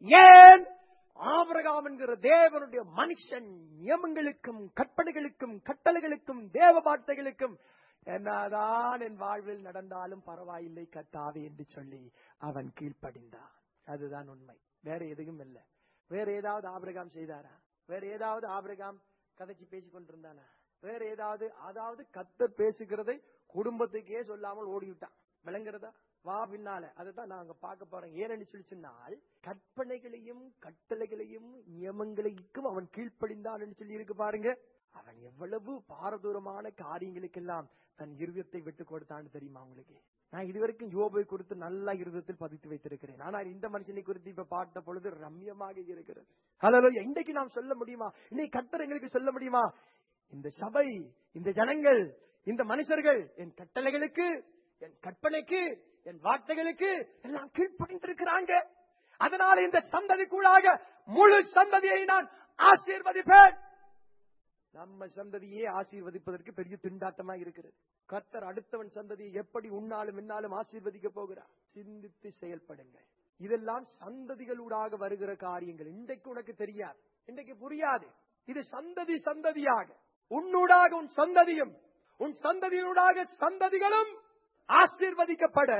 ஏன் ஆபிரகாம் என்கிற தேவனுடைய மனுஷன் நியமங்களுக்கும் கற்பனைகளுக்கும் கட்டளைகளுக்கும் தேவ வார்த்தைகளுக்கும் என்னதான் என் வாழ்வில் நடந்தாலும் பரவாயில்லை கத்தாவே என்று சொல்லி அவன் கீழ்ப்படிந்தான் அதுதான் உண்மை வேற எதுவும் இல்லை வேற ஏதாவது ஆபிரகாம் செய்தாரா வேற ஏதாவது ஆபிரகாம் கதைச்சு பேசிக் கொண்டிருந்தானா வேற ஏதாவது அதாவது கத்தர் பேசுகிறதை குடும்பத்துக்கே சொல்லாமல் ஓடிவிட்டான் விளங்குறதா வா பின்னால அதுதான் நாங்க பார்க்க போறோம் ஏன்னு சொல்லி சொன்னால் கற்பனைகளையும் கட்டளைகளையும் நியமங்களையும் அவன் கீழ்ப்படிந்தான் சொல்லி இருக்கு பாருங்க அவன் எவ்வளவு பாரதூரமான காரியங்களுக்கெல்லாம் தன் இருதயத்தை விட்டு கொடுத்தான்னு தெரியுமா உங்களுக்கு நான் இதுவரைக்கும் யோபை குறித்து நல்ல இருதயத்தில் பதித்து வைத்திருக்கிறேன் ஆனால் இந்த மனுஷனை குறித்து இப்ப பார்த்த பொழுது ரம்யமாக இருக்கிறது ஹலோ இன்றைக்கு நாம் சொல்ல முடியுமா இன்னைக்கு கர்த்தர் எங்களுக்கு சொல்ல முடியுமா இந்த சபை இந்த ஜனங்கள் இந்த மனுஷர்கள் என் கட்டளைகளுக்கு என் கற்பனைக்கு என் வார்த்தைகளுக்கு எல்லாம் கீழ்ப்படிந்திருக்கிறாங்க அதனால இந்த சந்ததி கூடாக முழு சந்ததியை நான் ஆசீர்வதிப்பேன் நம்ம சந்ததியே ஆசீர்வதிப்பதற்கு பெரிய திண்டாட்டமா இருக்கிறது கர்த்தர் அடுத்தவன் சந்ததியை எப்படி உன்னாலும் இன்னாலும் ஆசீர்வதிக்க போகிறார் சிந்தித்து செயல்படுங்கள் இதெல்லாம் சந்ததிகளூடாக வருகிற காரியங்கள் இன்றைக்கு உனக்கு தெரியாது இன்றைக்கு புரியாது இது சந்ததி சந்ததியாக உன்னூடாக உன் சந்ததியும் உன் சந்ததியினூடாக சந்ததிகளும் ஆசீர்வதிக்கப்பட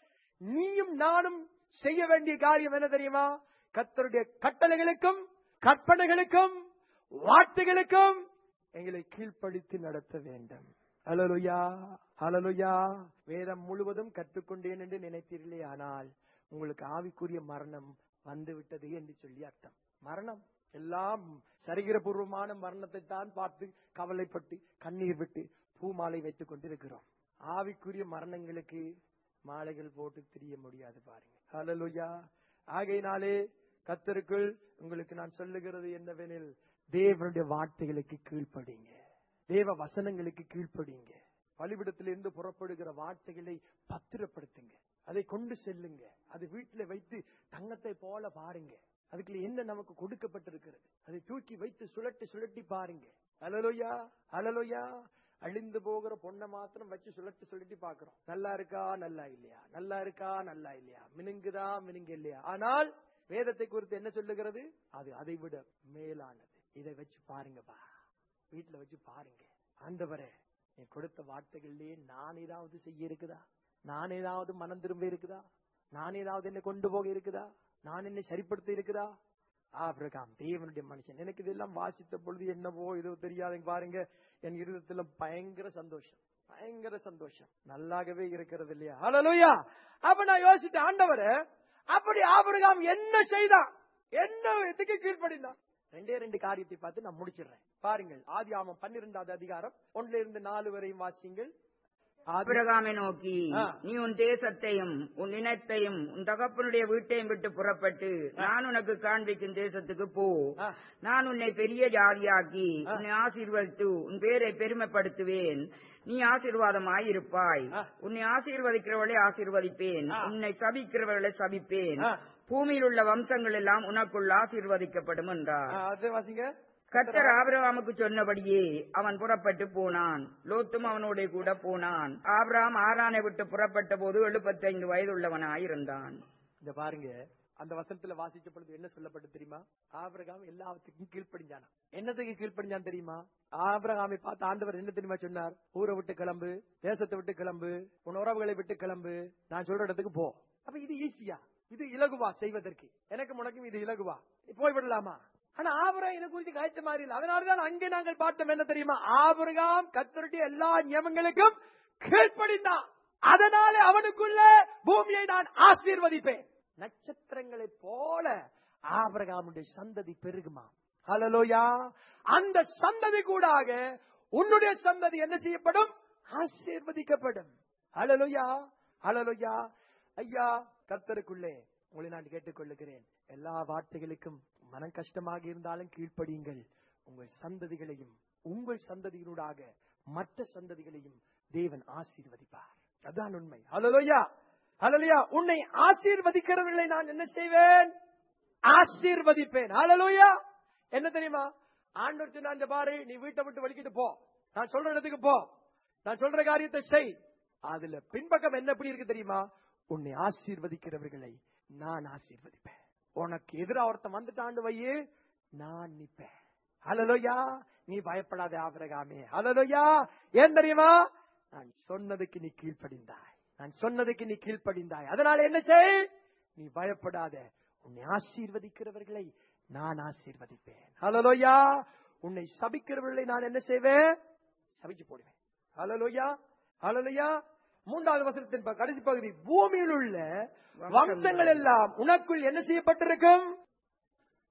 நீயும் நானும் செய்ய வேண்டிய காரியம் என்ன தெரியுமா கர்த்தருடைய கட்டளைகளுக்கும் கற்பனைகளுக்கும் வார்த்தைகளுக்கும் எங்களை கீழ்ப்படுத்தி நடத்த வேண்டும் ஹலலுயா ஹலலுயா வேதம் முழுவதும் கற்றுக்கொண்டேன் என்று நினைத்தீர்களே ஆனால் உங்களுக்கு ஆவிக்குரிய மரணம் வந்து விட்டது என்று சொல்லி அர்த்தம் மரணம் எல்லாம் சரிகிரபூர்வமான மரணத்தை தான் பார்த்து கவலைப்பட்டு கண்ணீர் விட்டு பூமாலை வைத்துக் கொண்டிருக்கிறோம் ஆவிக்குரிய மரணங்களுக்கு மாலைகள் போட்டு தெரிய முடியாது பாருங்க ஹalleluya ஆகையினாலே கத்தருக்குள் உங்களுக்கு நான் சொல்லுகிறது என்னவெனில் தேவனுடைய வார்த்தைகளுக்கு கீழ்ப்படிங்க தேவ வசனங்களுக்கு கீழ்ப்படிங்க பலிபிடத்திலிருந்து புறப்படுகிற வார்த்தைகளை பத்திரப்படுத்துங்க அதை கொண்டு செல்லுங்க அது வீட்டில் வைத்து தங்கத்தை போல பாருங்க அதுக்குள்ள என்ன நமக்கு கொடுக்கப்பட்டிருக்கிறது அதை தூக்கி வைத்து சுழட்டி சுழட்டி பாருங்க அலலோயா அலலோயா அழிந்து போகிற பொண்ணை மாத்திரம் வச்சு சுழட்டி சுழட்டி பாக்குறோம் நல்லா இருக்கா நல்லா இல்லையா நல்லா இருக்கா நல்லா இல்லையா மினுங்குதா மினுங்க இல்லையா ஆனால் வேதத்தை குறித்து என்ன சொல்லுகிறது அது அதை விட மேலானது இதை வச்சு பாருங்கப்பா வீட்டுல வச்சு பாருங்க ஆண்டவரே நீ கொடுத்த வார்த்தைகளிலே நான் ஏதாவது செய்ய இருக்குதா நான் ஏதாவது மனம் திரும்ப இருக்குதா நான் ஏதாவது என்ன கொண்டு போக இருக்குதா நான் என்னை சரிப்படுத்த இருக்குதா ஆபிரகாம் தேவனுடைய மனுஷன் எனக்கு இதெல்லாம் வாசித்த பொழுது என்னவோ ஏதோ தெரியாதுங்க பாருங்க என் இருதயத்துல பயங்கர சந்தோஷம் பயங்கர சந்தோஷம் நல்லாகவே இருக்கிறது இல்லையா ஹalleluya அப்ப நான் யோசித்தேன் ஆண்டவரே அப்படி ஆபிரகாம் என்ன செய்தான் என்ன எதுக்கு கீழ்ப்படிந்தான் ரெண்டே ரெண்டு காரியத்தை பார்த்து நான் முடிச்சிடுறேன் பாருங்கள் ஆதி ஆமம் பன்னிரெண்டாவது அதிகாரம் ஒன்றிலிருந்து இருந்து நாலு வரையும் வாசிங்கள் ஆதி- ஆபிரகாமை நோக்கி ஆ. நீ உன் தேசத்தையும் உன் இனத்தையும் உன் தகப்பனுடைய வீட்டையும் விட்டு புறப்பட்டு நான் உனக்கு காண்பிக்கும் தேசத்துக்கு போ ஆ. நான் உன்னை பெரிய ஜாதியாக்கி ஆ. உன்னை ஆசீர்வதித்து உன் பேரை பெருமைப்படுத்துவேன் நீ ஆசீர்வாதமாய் இருப்பாய் ஆ. உன்னை ஆசீர்வதிக்கிறவளை ஆசீர்வதிப்பேன் ஆ. உன்னை சபிக்கிறவர்களை சபிப்பேன் ஆ. பூமியில் உள்ள வம்சங்கள் எல்லாம் உனக்குள் ஆசீர்வதிக்கப்படும் என்றார் ஆ, அது வாசிங்க கர்த்தர் ஆபிரகாமுக்கு சொன்னபடியே அவன் புறப்பட்டு போனான் லோத்தும் அவனோட கூட போனான் ஆபிரகாம் ஆரானை விட்டு புறப்பட்ட போது எழுபத்தைந்து வயதுள்ளவனாயிருந்தான் இந்த பாருங்க அந்த வசனத்துல வாசிச்ச பொழுது என்ன சொல்லப்பட்டு தெரியுமா ஆபிரகாம் எல்லாத்துக்கும் கீழ்ப்படிஞ்சானா என்னத்துக்கு கீழ்ப்படிஞ்சான் தெரியுமா ஆபிரகாமை பார்த்து ஆண்டவர் என்ன தெரியுமா சொன்னார் ஊரை விட்டு கிளம்பு தேசத்தை விட்டு கிளம்பு உன் உறவுகளை விட்டு கிளம்பு நான் சொல்ற இடத்துக்கு போ அப்ப இது ஈஸியா இது இலகுவா செய்வதற்கு எனக்கு முனக்கும் இது இலகுவா போய் விடலாமா ஆனா ஆபிரகாம் இதை குறித்து காய்ச்ச மாதிரி இல்லை அதனாலதான் அங்கே நாங்கள் பார்த்தோம் என்ன தெரியுமா ஆபிரகாம் கத்தருடைய எல்லா நியமங்களுக்கும் கீழ்ப்படிந்தான் அதனால அவனுக்குள்ள பூமியை நான் ஆசீர்வதிப்பேன் நட்சத்திரங்களைப் போல ஆபிரகாமுடைய சந்ததி பெருகுமா ஹalleluya அந்த சந்ததி கூடாக உன்னுடைய சந்ததி என்ன செய்யப்படும் ஆசீர்வதிக்கப்படும் ஹalleluya ஹalleluya ஐயா கர்த்தருக்குள்ளே உங்களை நான் கேட்டுக்கொள்ளுகிறேன் எல்லா வார்த்தைகளுக்கும் மனம் கஷ்டமாக இருந்தாலும் கீழ்ப்படியுங்கள் உங்கள் சந்ததிகளையும் உங்கள் சந்ததியினூடாக மற்ற சந்ததிகளையும் தேவன் ஆசீர்வதிப்பார் அதான் உண்மை ஹalleluya ஹalleluya உன்னை ஆசீர்வதிக்கிறவர்களை நான் என்ன செய்வேன் ஆசீர்வதிப்பேன் ஹalleluya என்ன தெரியுமா ஆண்டவர் சொன்னான் "இந்த பாரு நீ வீட்டை விட்டு வலிக்கிட்டு போ நான் சொல்ற இடத்துக்கு போ நான் சொல்ற காரியத்தை செய் அதுல பின்பக்கம் என்ன எப்படி இருக்கு தெரியுமா உன்னை ஆசீர்வதிக்கிறவர்களை நான் ஆசீர்வதிப்பேன் உனக்கு எதிரா ஒருத்தன் வந்துட்டாண்டு வையே நான் நிப்பேன் ஹalleluya நீ பயப்படாத ஆபிரகாமே ஹalleluya ஏன் தெரியுமா நான் சொன்னதுக்கு நீ கீழ்ப்படிந்தாய் நான் சொன்னதுக்கு நீ கீழ்ப்படிந்தாய் அதனால என்ன செய் நீ பயப்படாத உன்னை ஆசீர்வதிக்கிறவர்களை நான் ஆசீர்வதிப்பேன் ஹalleluya உன்னை சபிக்கிறவர்களை நான் என்ன செய்வேன் சபிச்சு போடுவேன் ஹalleluya ஹalleluya மூன்றாவது வசனத்தின் ப- கடைசி பகுதி பூமியில் உள்ள வம்சங்கள் எல்லாம் உனக்குள் என்ன செய்யப்பட்டிருக்கும்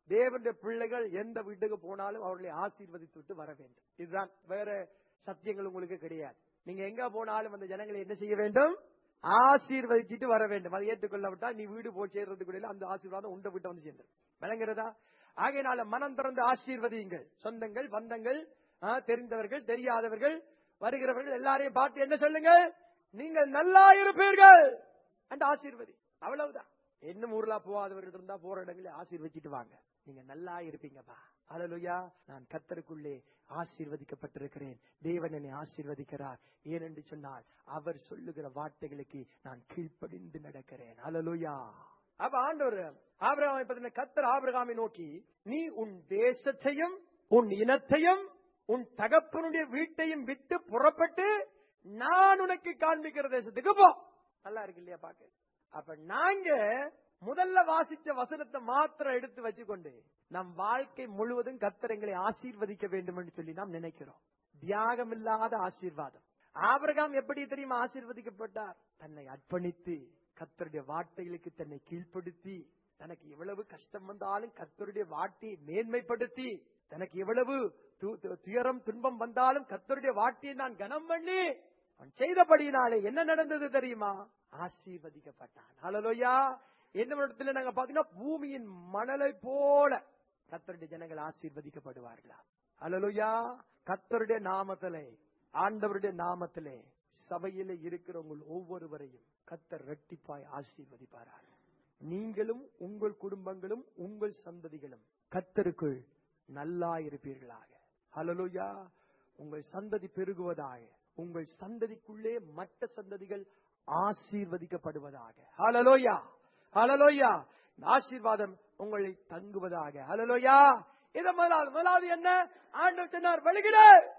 தேவனுடைய பிள்ளைகள் எந்த வீட்டுக்கு போனாலும் அவர்களை ஆசீர்வதித்து விட்டு வர வேண்டும் இதுதான் வேற சத்தியங்கள் உங்களுக்கு கிடையாது நீங்க எங்க போனாலும் அந்த ஜனங்களை என்ன செய்ய வேண்டும் ஆசீர்வதிச்சுட்டு வர வேண்டும் அதை ஏற்றுக்கொள்ளப்பட்டால் நீ வீடு போய் சேர்றதுக்குள்ள அந்த ஆசீர்வாதம் உண்ட வீட்டை வந்து சேர்ந்து விளங்குறதா ஆகையினால மனம் திறந்து ஆசீர்வதியுங்கள் சொந்தங்கள் பந்தங்கள் ஆ, தெரிந்தவர்கள் தெரியாதவர்கள் வருகிறவர்கள் எல்லாரையும் பார்த்து என்ன சொல்லுங்கள் நீங்கள் நல்லா இருப்பீர்கள் அந்த ஆசீர்வதி அவ்வளவுதான் என்ன ஊர்லா போகாதவர்கள் இருந்தா போற இடங்களே ஆசீர்வதிச்சிட்டு வாங்க நீங்க நல்லா இருப்பீங்கப்பா அலலுயா நான் கத்தருக்குள்ளே ஆசீர்வதிக்கப்பட்டிருக்கிறேன் தேவன் என்னை ஆசீர்வதிக்கிறார் ஏனென்று சொன்னால் அவர் சொல்லுகிற வார்த்தைகளுக்கு நான் கீழ்ப்படிந்து நடக்கிறேன் அலலுயா அப்ப ஆண்டவர் ஆபிரகாமை பத்தின கத்தர் ஆபிரகாமை நோக்கி நீ உன் தேசத்தையும் உன் இனத்தையும் உன் தகப்பனுடைய வீட்டையும் விட்டு புறப்பட்டு நான் உனக்கு காண்பிக்கிற தேசத்துக்கு போ நல்லா இருக்கு இல்லையா பாக்க அப்ப நாங்க முதல்ல வாசிச்ச வசனத்தை மாத்திரம் எடுத்து வச்சுக்கொண்டு நம் வாழ்க்கை முழுவதும் கத்தர் எங்களை ஆசீர்வதிக்க வேண்டும் என்று சொல்லி நாம் நினைக்கிறோம் தியாகம் இல்லாத ஆசீர்வாதம் ஆபிரகாம் எப்படி தெரியுமா ஆசீர்வதிக்கப்பட்டார் தன்னை அர்ப்பணித்து கத்தருடைய வார்த்தைகளுக்கு தன்னை கீழ்ப்படுத்தி தனக்கு எவ்வளவு கஷ்டம் வந்தாலும் கத்தருடைய வார்த்தையை மேன்மைப்படுத்தி தனக்கு எவ்வளவு து- து- துயரம் துன்பம் வந்தாலும் கத்தருடைய வார்த்தையை நான் கனம் பண்ணி அவன் செய்தபடியினாலே என்ன நடந்தது தெரியுமா ஆசீர்வதிக்கப்பட்டான் ஹalleluya என்ன இடத்துல நாங்க பாத்தீங்கன்னா பூமியின் மணலை போல கத்தருடைய ஜனங்கள் ஆசீர்வதிக்கப்படுவார்களா ஹalleluya கத்தருடைய நாமத்திலே ஆண்டவருடைய நாமத்திலே சபையிலே இருக்கிறவங்க ஒவ்வொருவரையும் கத்தர் ரெட்டிப்பாய் ஆசீர்வதிப்பார்கள் நீங்களும் உங்கள் குடும்பங்களும் உங்கள் சந்ததிகளும் கத்தருக்குள் நல்லா இருப்பீர்களாக ஹalleluya உங்கள் சந்ததி பெருகுவதாக உங்கள் சந்ததிக்குள்ளே மற்ற சந்ததிகள் ஆசீர்வதிக்கப்படுவதாக ஹalleluya ஹalleluya இந்த ஆசீர்வாதம் உங்களை தங்குவதாக ஹalleluya இத முதலாவது முதலாவது என்ன ஆண்டவர் சொன்னார் வெளியிட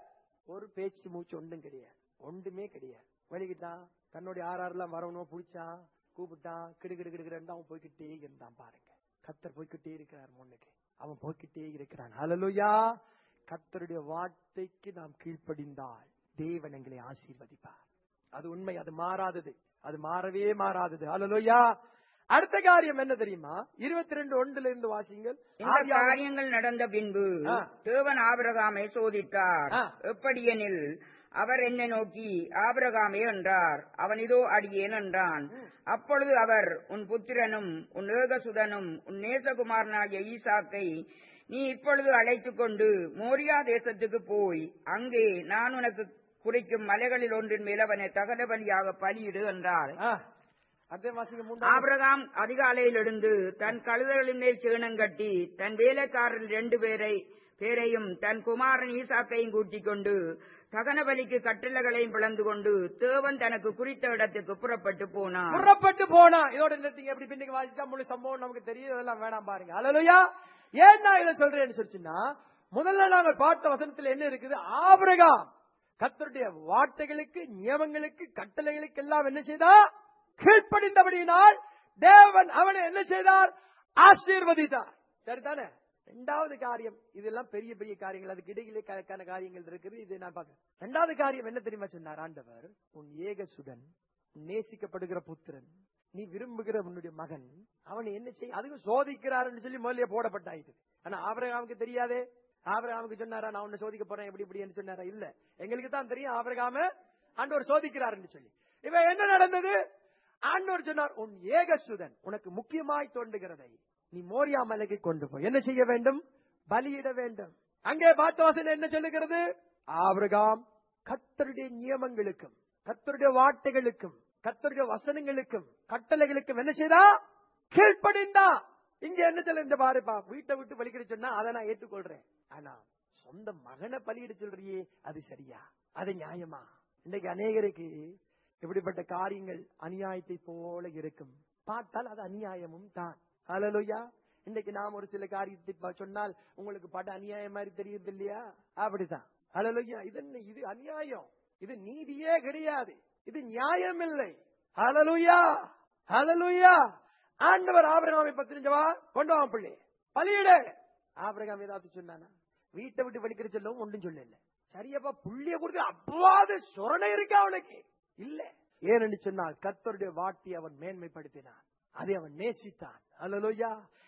ஒரு பேச்சு மூச்சு ஒன்றும் கிடையாது ஒன்றுமே கிடையாது வெளிக்கிட்டான் தன்னுடைய ஆறாறுலாம் வரவனும் பிடிச்சான் கூப்பிட்டான் கிடு கிடு கிடுக்கிறேன் அவன் போய்கிட்டே இருந்தான் பாருங்க கத்தர் போய்கிட்டே இருக்கிறார் முன்னுக்கு அவன் போய்கிட்டே இருக்கிறான் ஹalleluya கத்தருடைய வார்த்தைக்கு நாம் கீழ்ப்படிந்தால் தேவன் எங்களை ஆசீர்வதிப்பார் அது உண்மை அது மாறாதது அது மாறவே மாறாதது ஹalleluya அடுத்த காரியம் என்ன தெரியுமா இருபத்தி ரெண்டு ஒன்றுல இருந்து வாசிங்கள் இந்த ஆதியாகமம் காரியங்கள் நடந்த பின்பு ஆ. தேவன் ஆபிரகாமை சோதித்தார் ஆ. எப்படியெனில் அவர் என்னை நோக்கி ஆபிரகாமே என்றார் அவன் இதோ அடியேன் என்றான் அப்பொழுது அவர் உன் புத்திரனும் உன் ஏகசுதனும் உன் நேசகுமாரனாகிய ஈசாக்கை நீ இப்பொழுது அழைத்துக் கொண்டு மோரியா தேசத்துக்கு போய் அங்கே நான் உனக்கு குறிக்கும் மலைகளில் ஒன்றின் மேல் அவனை தகன பலியாக பலியிடு என்றார் ஆ, அடுத்த வாசிங்க மூன்றாவது ஆபிரகாம் அதிகாலையில் எழுந்து தன் கழுதைகளின் மேல் சேணம் கட்டி தன் வேலைக்காரர் ரெண்டு பேரை பேரையும் தன் குமாரன் ஈசாக்கையும் கூட்டிக் கொண்டு தகனபலிக்கு கட்டிலகளையும் பிளந்து கொண்டு தேவன் தனக்கு குறித்த இடத்துக்கு புறப்பட்டு போனான் புறப்பட்டு போனா இதோட நிறுத்திங்க எப்படி பின்னுக்கு வாசிச்சா முழு சம்பவம் நமக்கு தெரியும் இதெல்லாம் வேணாம் பாருங்க அலலுயா ஏன் நான் இதை சொல்றேன்னு சொல்லிச்சுன்னா முதல்ல நாங்கள் பார்த்த வசனத்துல என்ன இருக்குது ஆபிரகாம் கத்தருடைய வார்த்தைகளுக்கு நியமங்களுக்கு கட்டளைகளுக்கு எல்லாம் என்ன செய்தா கீழ்ப்படிந்தபடியினால் தேவன் அவனை என்ன செய்தார் ஆசீர்வதித்தார் சரிதானே ரெண்டாவது காரியம் இதெல்லாம் பெரிய பெரிய காரியங்கள் அதுக்கு இடையிலே கணக்கான காரியங்கள் இருக்குது இது நான் பார்க்க ரெண்டாவது காரியம் என்ன தெரியுமா சொன்னார் ஆண்டவர் உன் ஏகசுடன் உன் நேசிக்கப்படுகிற புத்திரன் நீ விரும்புகிற உன்னுடைய மகன் அவனை என்ன செய்ய அதுக்கு சோதிக்கிறாருன்னு சொல்லி முதல்ல போடப்பட்டாயிட்டு ஆனா ஆபிரகாமுக்கு தெரியாதே ஆபிரகாமுக்கு சொன்னாரா நான் உன்னை சோதிக்க போறேன் எப்படி இப்படி சொன்னாரா இல்ல எங்களுக்கு தான் தெரியும் ஆபிரகாம ஆண்டவர் சோதிக்கிறாருன்னு சொல்லி இவன் என்ன நடந்தது ஆண்டவர் சொன்னார் உன் ஏகசுதன் உனக்கு முக்கியமாய் தோன்றுகிறதை நீ மோரியா மலைக்கு கொண்டு போய் என்ன செய்ய வேண்டும் பலியிட வேண்டும் அங்கே பாத்தவாசன் என்ன சொல்லுகிறது ஆபிரகாம் கத்தருடைய நியமங்களுக்கும் கத்தருடைய வார்த்தைகளுக்கும் கத்தருடைய வசனங்களுக்கும் கட்டளைகளுக்கும் என்ன செய்தா கீழ்ப்படிந்தா இங்க என்ன சொல்ல இந்த பாருப்பா வீட்டை விட்டு பலிக்கிட சொன்னா அதை நான் ஏற்றுக்கொள்றேன் ஆனா சொந்த மகனை பலியிட சொல்றியே அது சரியா அது நியாயமா இன்னைக்கு அநேகருக்கு இப்படிப்பட்ட காரியங்கள் அநியாயத்தை போல இருக்கும் பார்த்தால் அது அநியாயமும் தான் ஹalleluya இன்னைக்கு நாம் ஒரு சில காரியத்தை ப- சொன்னால் உங்களுக்கு பட அநியாயம் மாதிரி தெரியுது இல்லையா அப்படிதான் ஹalleluya இது என்ன இது அநியாயம் இது நீதியே கிடையாது இது நியாயம் இல்லை ஹalleluya ஹalleluya ஆண்டவர் ஆபிரகாமை பத்திரிஞ்சவா கொண்டு வா பிள்ளை பலியிடு ஆபிரகாம் ஏதாவது சொன்னானா வீட்டை விட்டு வெளிக்கிற சொல்லவும் ஒன்றும் சொல்லல சரியப்பா புள்ளிய கொடுத்து அப்பாவது சொரணை இருக்கா அவனுக்கு இல்ல ஏனென்று சொன்னால் கர்த்தருடைய வாட்டி அவன் மேன்மைப்படுத்தினான் அதை அவன் நேசித்தான் அல்லலோயா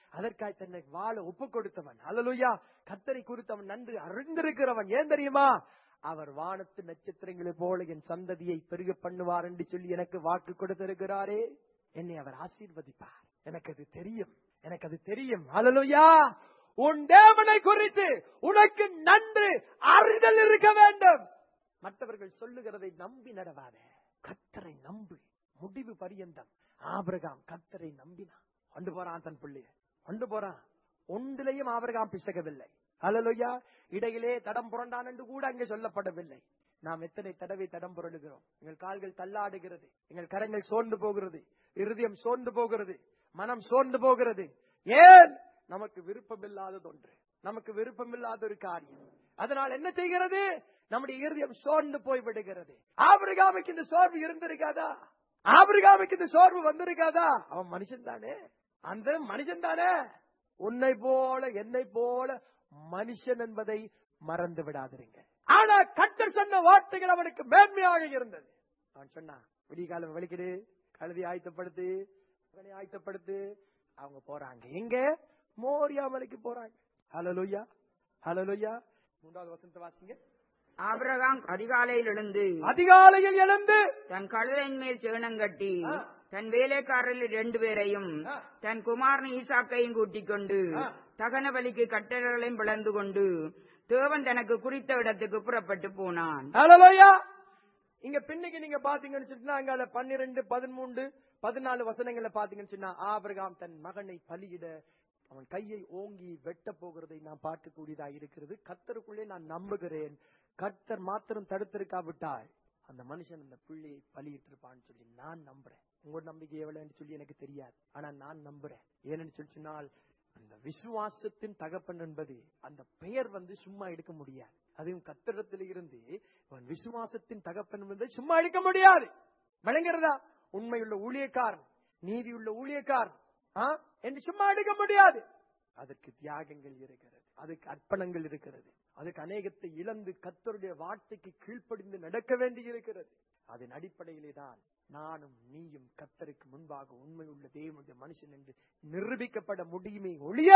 அதற்காய் தன்னை வாழ ஒப்பு கொடுத்தவன் அல்லலுயா கத்தரை குறித்தவன் நன்று அறிந்திருக்கிறவன் ஏன் தெரியுமா அவர் வானத்து நட்சத்திரங்களை போல என் சந்ததியை பெருக பண்ணுவார் என்று சொல்லி எனக்கு வாக்கு கொடுத்திருக்கிறாரே என்னை அவர் ஆசீர்வதிப்பார் எனக்கு அது தெரியும் எனக்கு அது தெரியும் அல்லலுயா உன் தேவனை குறித்து உனக்கு நன்று அறிதல் இருக்க வேண்டும் மற்றவர்கள் சொல்லுகிறதை நம்பி நடவாத கத்தரை நம்பு முடிவு பரியந்தம் ஆபிரகாம் கத்தரை நம்பினான் கொண்டு போறான் தன் பிள்ளைய கொண்டு போறான் ஒன்றிலையும் ஆபிரகாம் பிசகவில்லை ஹalleluya இடையிலே தடம் புரண்டான் என்று கூட அங்கே சொல்லப்படவில்லை நாம் எத்தனை தடவை தடம் புரளுகிறோம் எங்கள் கால்கள் தள்ளாடுகிறது எங்கள் கரங்கள் சோர்ந்து போகிறது இருதயம் சோர்ந்து போகிறது மனம் சோர்ந்து போகிறது ஏன் நமக்கு விருப்பமில்லாதது ஒன்று நமக்கு விருப்பமில்லாத ஒரு காரியம் அதனால் என்ன செய்கிறது நம்முடைய இருதயம் சோர்ந்து போய் விடுகிறது ஆபிரகாமுக்கு இந்த சோர்வு இருந்திருக்காதா ஆபிரகாமுக்கு இந்த சோர்வு வந்திருக்காதா அவன் மனுஷன் தானே அந்த மனுஷன் தானே உன்னை போல என்னை போல மனுஷன் என்பதை மறந்து விடாதிருங்க ஆனா கட்டர் சொன்ன வார்த்தைகள் அவனுக்கு மேன்மையாக இருந்தது அவன் சொன்னான் விடிகாலம் வெளிக்கிடு கழுதி ஆயத்தப்படுத்து மகனை ஆயத்தப்படுத்து அவங்க போறாங்க எங்க மோரியா மலைக்கு போறாங்க ஹலலுயா ஹலலுயா மூன்றாவது வசனத்தை வாசிங்க ஆபிரகாம் அதிகாலையில் எழுந்து அதிகாலையில் எழுந்து தன் கழுதையின் மேல் சேணங்கட்டி ஆ. தன் வேலைக்காரரில் ரெண்டு பேரையும் ஆ. தன் குமாரன் ஈசாக்கையும் கூட்டிக் கொண்டு ஆ. தகன பலிக்கு கட்டளைகளையும் பிளந்து கொண்டு தேவன் தனக்கு குறித்த இடத்துக்கு புறப்பட்டு போனான் ஹalleluya இங்க பின்னுக்கு நீங்க பாத்தீங்கன்னு சொன்னா அங்கால பன்னிரெண்டு பதிமூன்று பதினாலு வசனங்களை பாத்தீங்கன்னு சொன்னா ஆபிரகாம் தன் மகனை பலியிட அவன் கையை ஓங்கி வெட்ட போகிறதை நான் பார்க்கக்கூடியதா இருக்கிறது கத்தருக்குள்ளே நான் நம்புகிறேன் கர்த்தர் மாத்திரம் தடுத்திருக்காவிட்டால் அந்த மனுஷன் அந்த பிள்ளையை பலியிட்டு இருப்பான்னு சொல்லி நான் நம்புறேன் உங்களோட நம்பிக்கை எவ்வளவுன்னு சொல்லி எனக்கு தெரியாது ஆனா நான் நம்புறேன் ஏன்னு சொல்லி சொன்னால் அந்த விசுவாசத்தின் தகப்பன் என்பது அந்த பெயர் வந்து சும்மா எடுக்க முடியாது அதுவும் கத்திரத்தில் இருந்து அவன் விசுவாசத்தின் தகப்பன் என்பதை சும்மா எடுக்க முடியாது விளங்குறதா உண்மையுள்ள ஊழியக்காரன் நீதியுள்ள ஊழியக்காரன் ஆ? என்று சும்மா எடுக்க முடியாது அதற்கு தியாகங்கள் இருக்கிறது அதுக்கு அர்ப்பணங்கள் இருக்கிறது அதுக்கு அநேகத்தை இழந்து கத்தருடைய வார்த்தைக்கு கீழ்ப்படிந்து நடக்க வேண்டி இருக்கிறது அதன் அடிப்படையிலே தான் நானும் நீயும் கத்தருக்கு முன்பாக உண்மையுள்ள தேவனுடைய மனுஷன் என்று நிரூபிக்கப்பட முடியுமே ஒழிய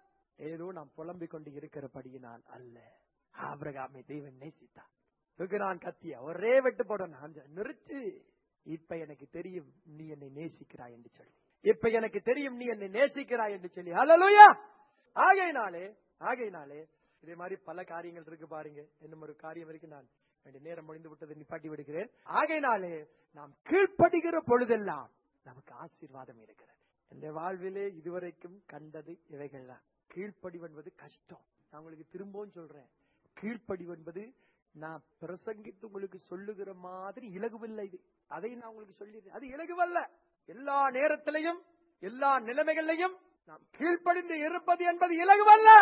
ஏதோ நாம் புலம்பிக் கொண்டு இருக்கிறபடியினால் அல்ல ஆபிரகாமை தேவன் நேசித்தார் நான் கத்திய ஒரே வெட்டு போட நான் நிறுத்து இப்ப எனக்கு தெரியும் நீ என்னை நேசிக்கிறாய் என்று சொல்லி இப்ப எனக்கு தெரியும் நீ என்னை நேசிக்கிறாய் என்று சொல்லி ஹalleluya ஆகையினாலே ஆகையினாலே இதே மாதிரி பல காரியங்கள் இருக்கு பாருங்க இன்னும் ஒரு காரியம் இருக்கு நான் வேண்டிய நேரம் முடிந்து விட்டதை நிப்பாட்டி விடுகிறேன் ஆகையினாலே நாம் கீழ்ப்படுகிற பொழுதெல்லாம் நமக்கு ஆசீர்வாதம் இருக்கிறது இந்த வாழ்விலே இதுவரைக்கும் கண்டது இவைகள் தான் கீழ்ப்படிவென்பது கஷ்டம் நான் உங்களுக்கு திரும்பவும் சொல்றேன் கீழ்ப்படிவென்பது நான் பிரசங்கித்து உங்களுக்கு சொல்லுகிற மாதிரி இலகுவில்லை இது அதை நான் உங்களுக்கு சொல்லிடுறேன் அது இலகுவல்ல எல்லா நேரத்திலையும் எல்லா நிலைமைகளிலையும் நாம் கீழ்ப்படிந்து இருப்பது என்பது இலகுவல்ல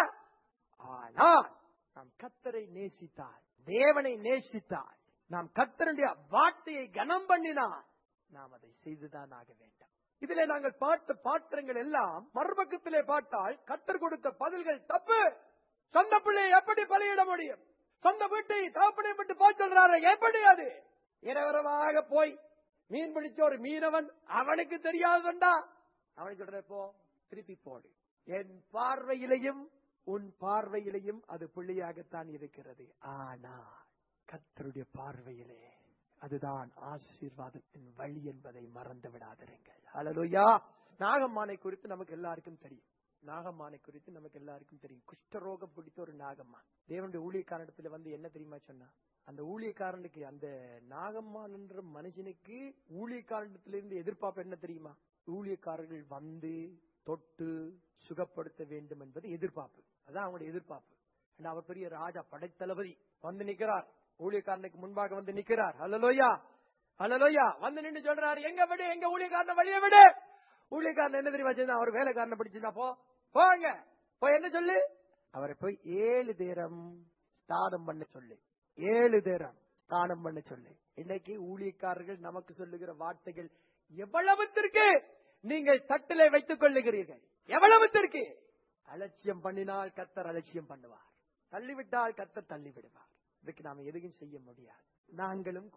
ஆனால் நாம் கத்தரை நேசித்தால் தேவனை நேசித்தால் நாம் கத்தருடைய வார்த்தையை கனம் பண்ணினால் நாம் அதை செய்துதான் ஆக வேண்டும் இதிலே நாங்கள் பார்த்த பாத்திரங்கள் எல்லாம் மறுபக்கத்திலே பார்த்தால் கத்தர் கொடுத்த பதில்கள் தப்பு சொந்த பிள்ளையை எப்படி பலியிட முடியும் சொந்த வீட்டை தகப்பனை விட்டு போய் சொல்றாரு எப்படி அது இரவரமாக போய் மீன் பிடிச்ச ஒரு மீனவன் அவனுக்கு தெரியாதுண்டா அவனுக்கு சொல்ற போ திருப்பி போடு என் பார்வையிலையும் உன் பார்வையிலையும் அது பிள்ளையாகத்தான் இருக்கிறது ஆனா கத்தருடைய பார்வையிலே அதுதான் ஆசீர்வாதத்தின் வழி என்பதை மறந்து விடாதிருங்கள் ஹalleluya நாகம்மானை குறித்து நமக்கு எல்லாருக்கும் தெரியும் நாகம்மானை குறித்து நமக்கு எல்லாருக்கும் தெரியும் குஷ்டரோகம் பிடித்த ஒரு நாகம்மா தேவனுடைய ஊழியக்காரனிடத்துல வந்து என்ன தெரியுமா சொன்னா அந்த ஊழியக்காரனுக்கு அந்த நாகம்மான் என்ற மனுஷனுக்கு ஊழியக்காரனிடத்திலிருந்து எதிர்பார்ப்பு என்ன தெரியுமா ஊழியக்காரர்கள் வந்து தொட்டு சுகப்படுத்த வேண்டும் என்பது எதிர்பார்ப்பு அதான் அவங்களுடைய எதிர்பார்ப்பு ஏன்னா அவர் பெரிய ராஜா படைத்தளபதி வந்து நிக்கிறார் ஊழியக்காரனுக்கு முன்பாக வந்து நிக்கிறார் ஹalleluya ஹalleluya வந்து நின்னு சொல்றாரு எங்க விடு எங்க ஊழியக்காரனை வழிய விடு ஊழியக்காரன் என்ன தெரியுமா செஞ்சா அவர் வேலைக்காரனை பிடிச்சுனா போ போங்க போய் என்ன சொல்லு அவரை போய் ஏழு தேரம் ஸ்தானம் பண்ண சொல்லு ஏழு தேரம் ஸ்தானம் பண்ண சொல்லு இன்னைக்கு ஊழியக்காரர்கள் நமக்கு சொல்லுகிற வார்த்தைகள் எவ்வளவுத்திற்கு நீங்கள் தட்டிலே வைத்துக் கொள்ளுகிறீர்கள் எவ்வளவுத்திற்கு அலட்சியம் பண்ணினால் கத்தர் அலட்சியம் பண்ணுவார் தள்ளிவிட்டால் கத்தர் தள்ளி விடுவார் இதுக்கு நாம எதையும் செய்ய முடியாது நாங்களும் கூட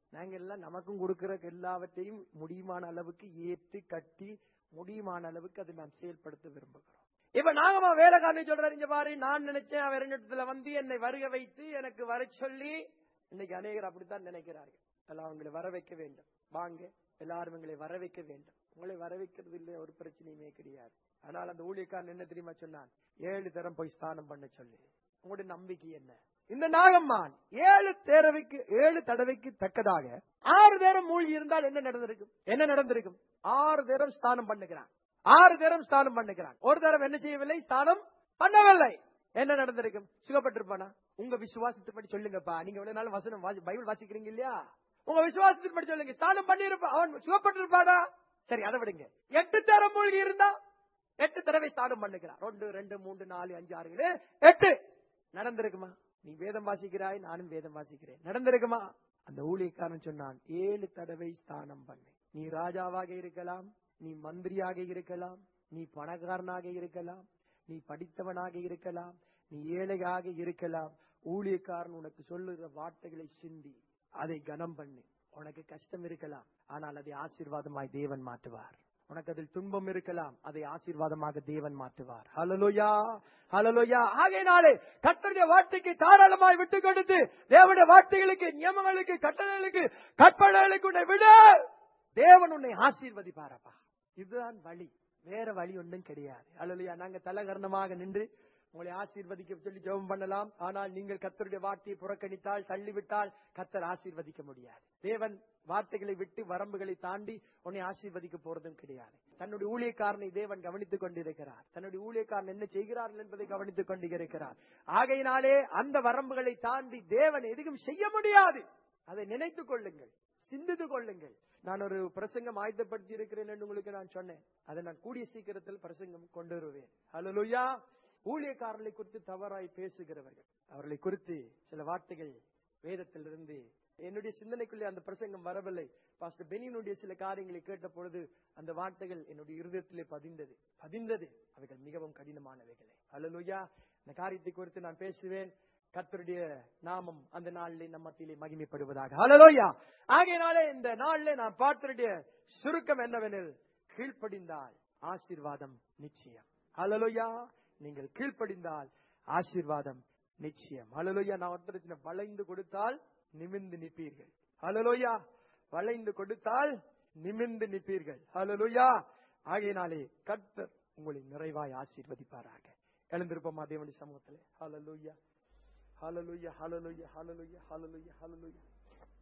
நாங்க எல்லாம் நமக்கும் கொடுக்கிற எல்லாவற்றையும் முடியுமான அளவுக்கு ஏற்று கட்டி முடியுமான அளவுக்கு அதை நாம் செயல்படுத்த விரும்புகிறோம் இப்ப நாங்கம்மா வேலைக்காரனை சொல்றாரு இங்க பாரு நான் நினைச்சேன் அவர் இடத்துல வந்து என்னை வருக வைத்து எனக்கு வர சொல்லி இன்னைக்கு அநேகர் அப்படித்தான் நினைக்கிறார்கள் எல்லாம் அவங்களை வர வைக்க வேண்டும் வாங்க எல்லாரும் எங்களை வர வைக்க வேண்டும் உங்களை வர வைக்கிறது இல்லை ஒரு பிரச்சனையுமே கிடையாது ஆனால் அந்த ஊழியக்காரன் என்ன தெரியுமா சொன்னான் ஏழு தரம் போய் ஸ்நானம் பண்ண சொல்லி உங்களுடைய நம்பிக்கை என்ன இந்த நாகம்மான் ஏழு தேரவைக்கு ஏழு தடவைக்கு தக்கதாக ஆறு தேரம் மூழ்கி இருந்தால் என்ன நடந்திருக்கும் என்ன நடந்திருக்கும் ஆறு தேரம் ஸ்நானம் பண்ணுகிறான் ஆறு தேரம் ஸ்நானம் பண்ணுகிறான் ஒரு தரம் என்ன செய்யவில்லை ஸ்நானம் பண்ணவில்லை என்ன நடந்திருக்கும் சுகப்பட்டிருப்பானா உங்க விசுவாசத்தின்படி சொல்லுங்கப்பா நீங்க எவ்வளவு நாள் வசனம் வாசி- பைபிள் வாசிக்கிறீங்க இல்லையா உங்க விசுவாசத்தின்படி சொல்லுங்க ஸ்நானம் பண்ணிருப்பா அவன் சுகப்பட்டிருப்பானா சரி அதை விடுங்க எட்டு தரம் மூழ்கி இருந்தா எட்டு தடவை ஸ்நானம் பண்ணுகிறான் ஒன்று ரெண்டு மூன்று நாலு அஞ்சு ஆறு ஏழு எட்டு நடந்திருக்குமா நீ வேதம் வாசிக்கிறாய் நானும் வேதம் வாசிக்கிறேன் நடந்திருக்குமா அந்த ஊழியக்காரன் சொன்னான் ஏழு தடவை ஸ்நானம் பண்ணு நீ ராஜாவாக இருக்கலாம் நீ மந்திரியாக இருக்கலாம் நீ பணக்காரனாக இருக்கலாம் நீ படித்தவனாக இருக்கலாம் நீ ஏழையாக இருக்கலாம் ஊழியக்காரன் உனக்கு சொல்லுகிற வார்த்தைகளை சிந்தி அதை கனம் பண்ணு உனக்கு கஷ்டம் இருக்கலாம் ஆனால் அதை ஆசீர்வாதமாய் தேவன் மாற்றுவார் உனக்கு அதில் துன்பம் இருக்கலாம் அதை ஆசீர்வாதமாக தேவன் மாற்றுவார் ஹலலோயா ஹலலோயா ஆகையினாலே கர்த்தருடைய வார்த்தைக்கு தாராளமாய் விட்டு கொடுத்து தேவனுடைய வார்த்தைகளுக்கு நியமங்களுக்கு கட்டளைகளுக்கு கற்பனைகளுக்கு உன்னை விட தேவன் உன்னை ஆசீர்வதிப்பாரப்பா இதுதான் வழி வேற வழி ஒன்றும் கிடையாது ஹalleluya நாங்க தலகரணமாக நின்று உங்களை ஆசீர்வதிக்க சொல்லி ஜெபம் பண்ணலாம் ஆனால் நீங்கள் கர்த்தருடைய வார்த்தையை புறக்கணித்தால் தள்ளிவிட்டால் கர்த்தர் ஆசீர்வதிக்க முடியாது தேவன் வார்த்தைகளை விட்டு வரம்புகளை தாண்டி உன்னை ஆசீர்வதிக்க போறதும் கிடையாது தன்னுடைய ஊழியக்காரனை தேவன் கவனித்துக் கொண்டிருக்கிறார் தன்னுடைய ஊழியக்காரன் என்ன செய்கிறார்கள் என்பதை கவனித்துக் கொண்டிருக்கிறார் ஆகையினாலே அந்த வரம்புகளை தாண்டி தேவன் எதுவும் செய்ய முடியாது அதை நினைத்துக் கொள்ளுங்கள் சிந்தித்துக் கொள்ளுங்கள் நான் ஒரு பிரசங்கம் ஆயத்தப்படுத்தி இருக்கிறேன் என்று உங்களுக்கு நான் சொன்னேன் அதை நான் கூடிய சீக்கிரத்தில் பிரசங்கம் கொண்டு வருவேன் ஹalleluya ஊழியக்காரர்களை குறித்து தவறாய் பேசுகிறவர்கள் அவர்களை குறித்து சில வார்த்தைகள் வேதத்திலிருந்து என்னுடைய சிந்தனைக்குள்ளே அந்த பிரசங்கம் வரவில்லை பாஸ்டர் பெனியனுடைய சில காரியங்களை கேட்ட பொழுது அந்த வார்த்தைகள் என்னுடைய இருதயத்திலே பதிந்தது பதிந்தது அவைகள் மிகவும் கடினமானவைகளே ஹalleluya இந்த காரியத்தை குறித்து நான் பேசுவேன் கர்த்தருடைய நாமம் அந்த நாளிலே நம்ம மத்தியிலே மகிமைப்படுவதாக ஹalleluya ஆகையினாலே இந்த நாளிலே நான் பார்த்தருடைய சுருக்கம் என்னவெனில் கீழ்ப்படிந்தால் ஆசீர்வாதம் நிச்சயம் ஹalleluya நீங்கள் கீழ்ப்படிந்தால் ஆசீர்வாதம் நிச்சயம் ஹalleluya நான் ஒருத்தருக்கு வளைந்து கொடுத்தால் நிமிர்ந்து நிற்பீர்கள் ஹalleluya வளைந்து கொடுத்தால் நிமிர்ந்து நிற்பீர்கள் ஹalleluya ஆகையினாலே கர்த்தர் உங்களை நிறைவாய் ஆசீர்வதிப்பாராக எழுந்திருப்போமா தேவனுடைய சமூகத்திலே ஹalleluya ஹalleluya ஹalleluya ஹalleluya ஹalleluya ஹalleluya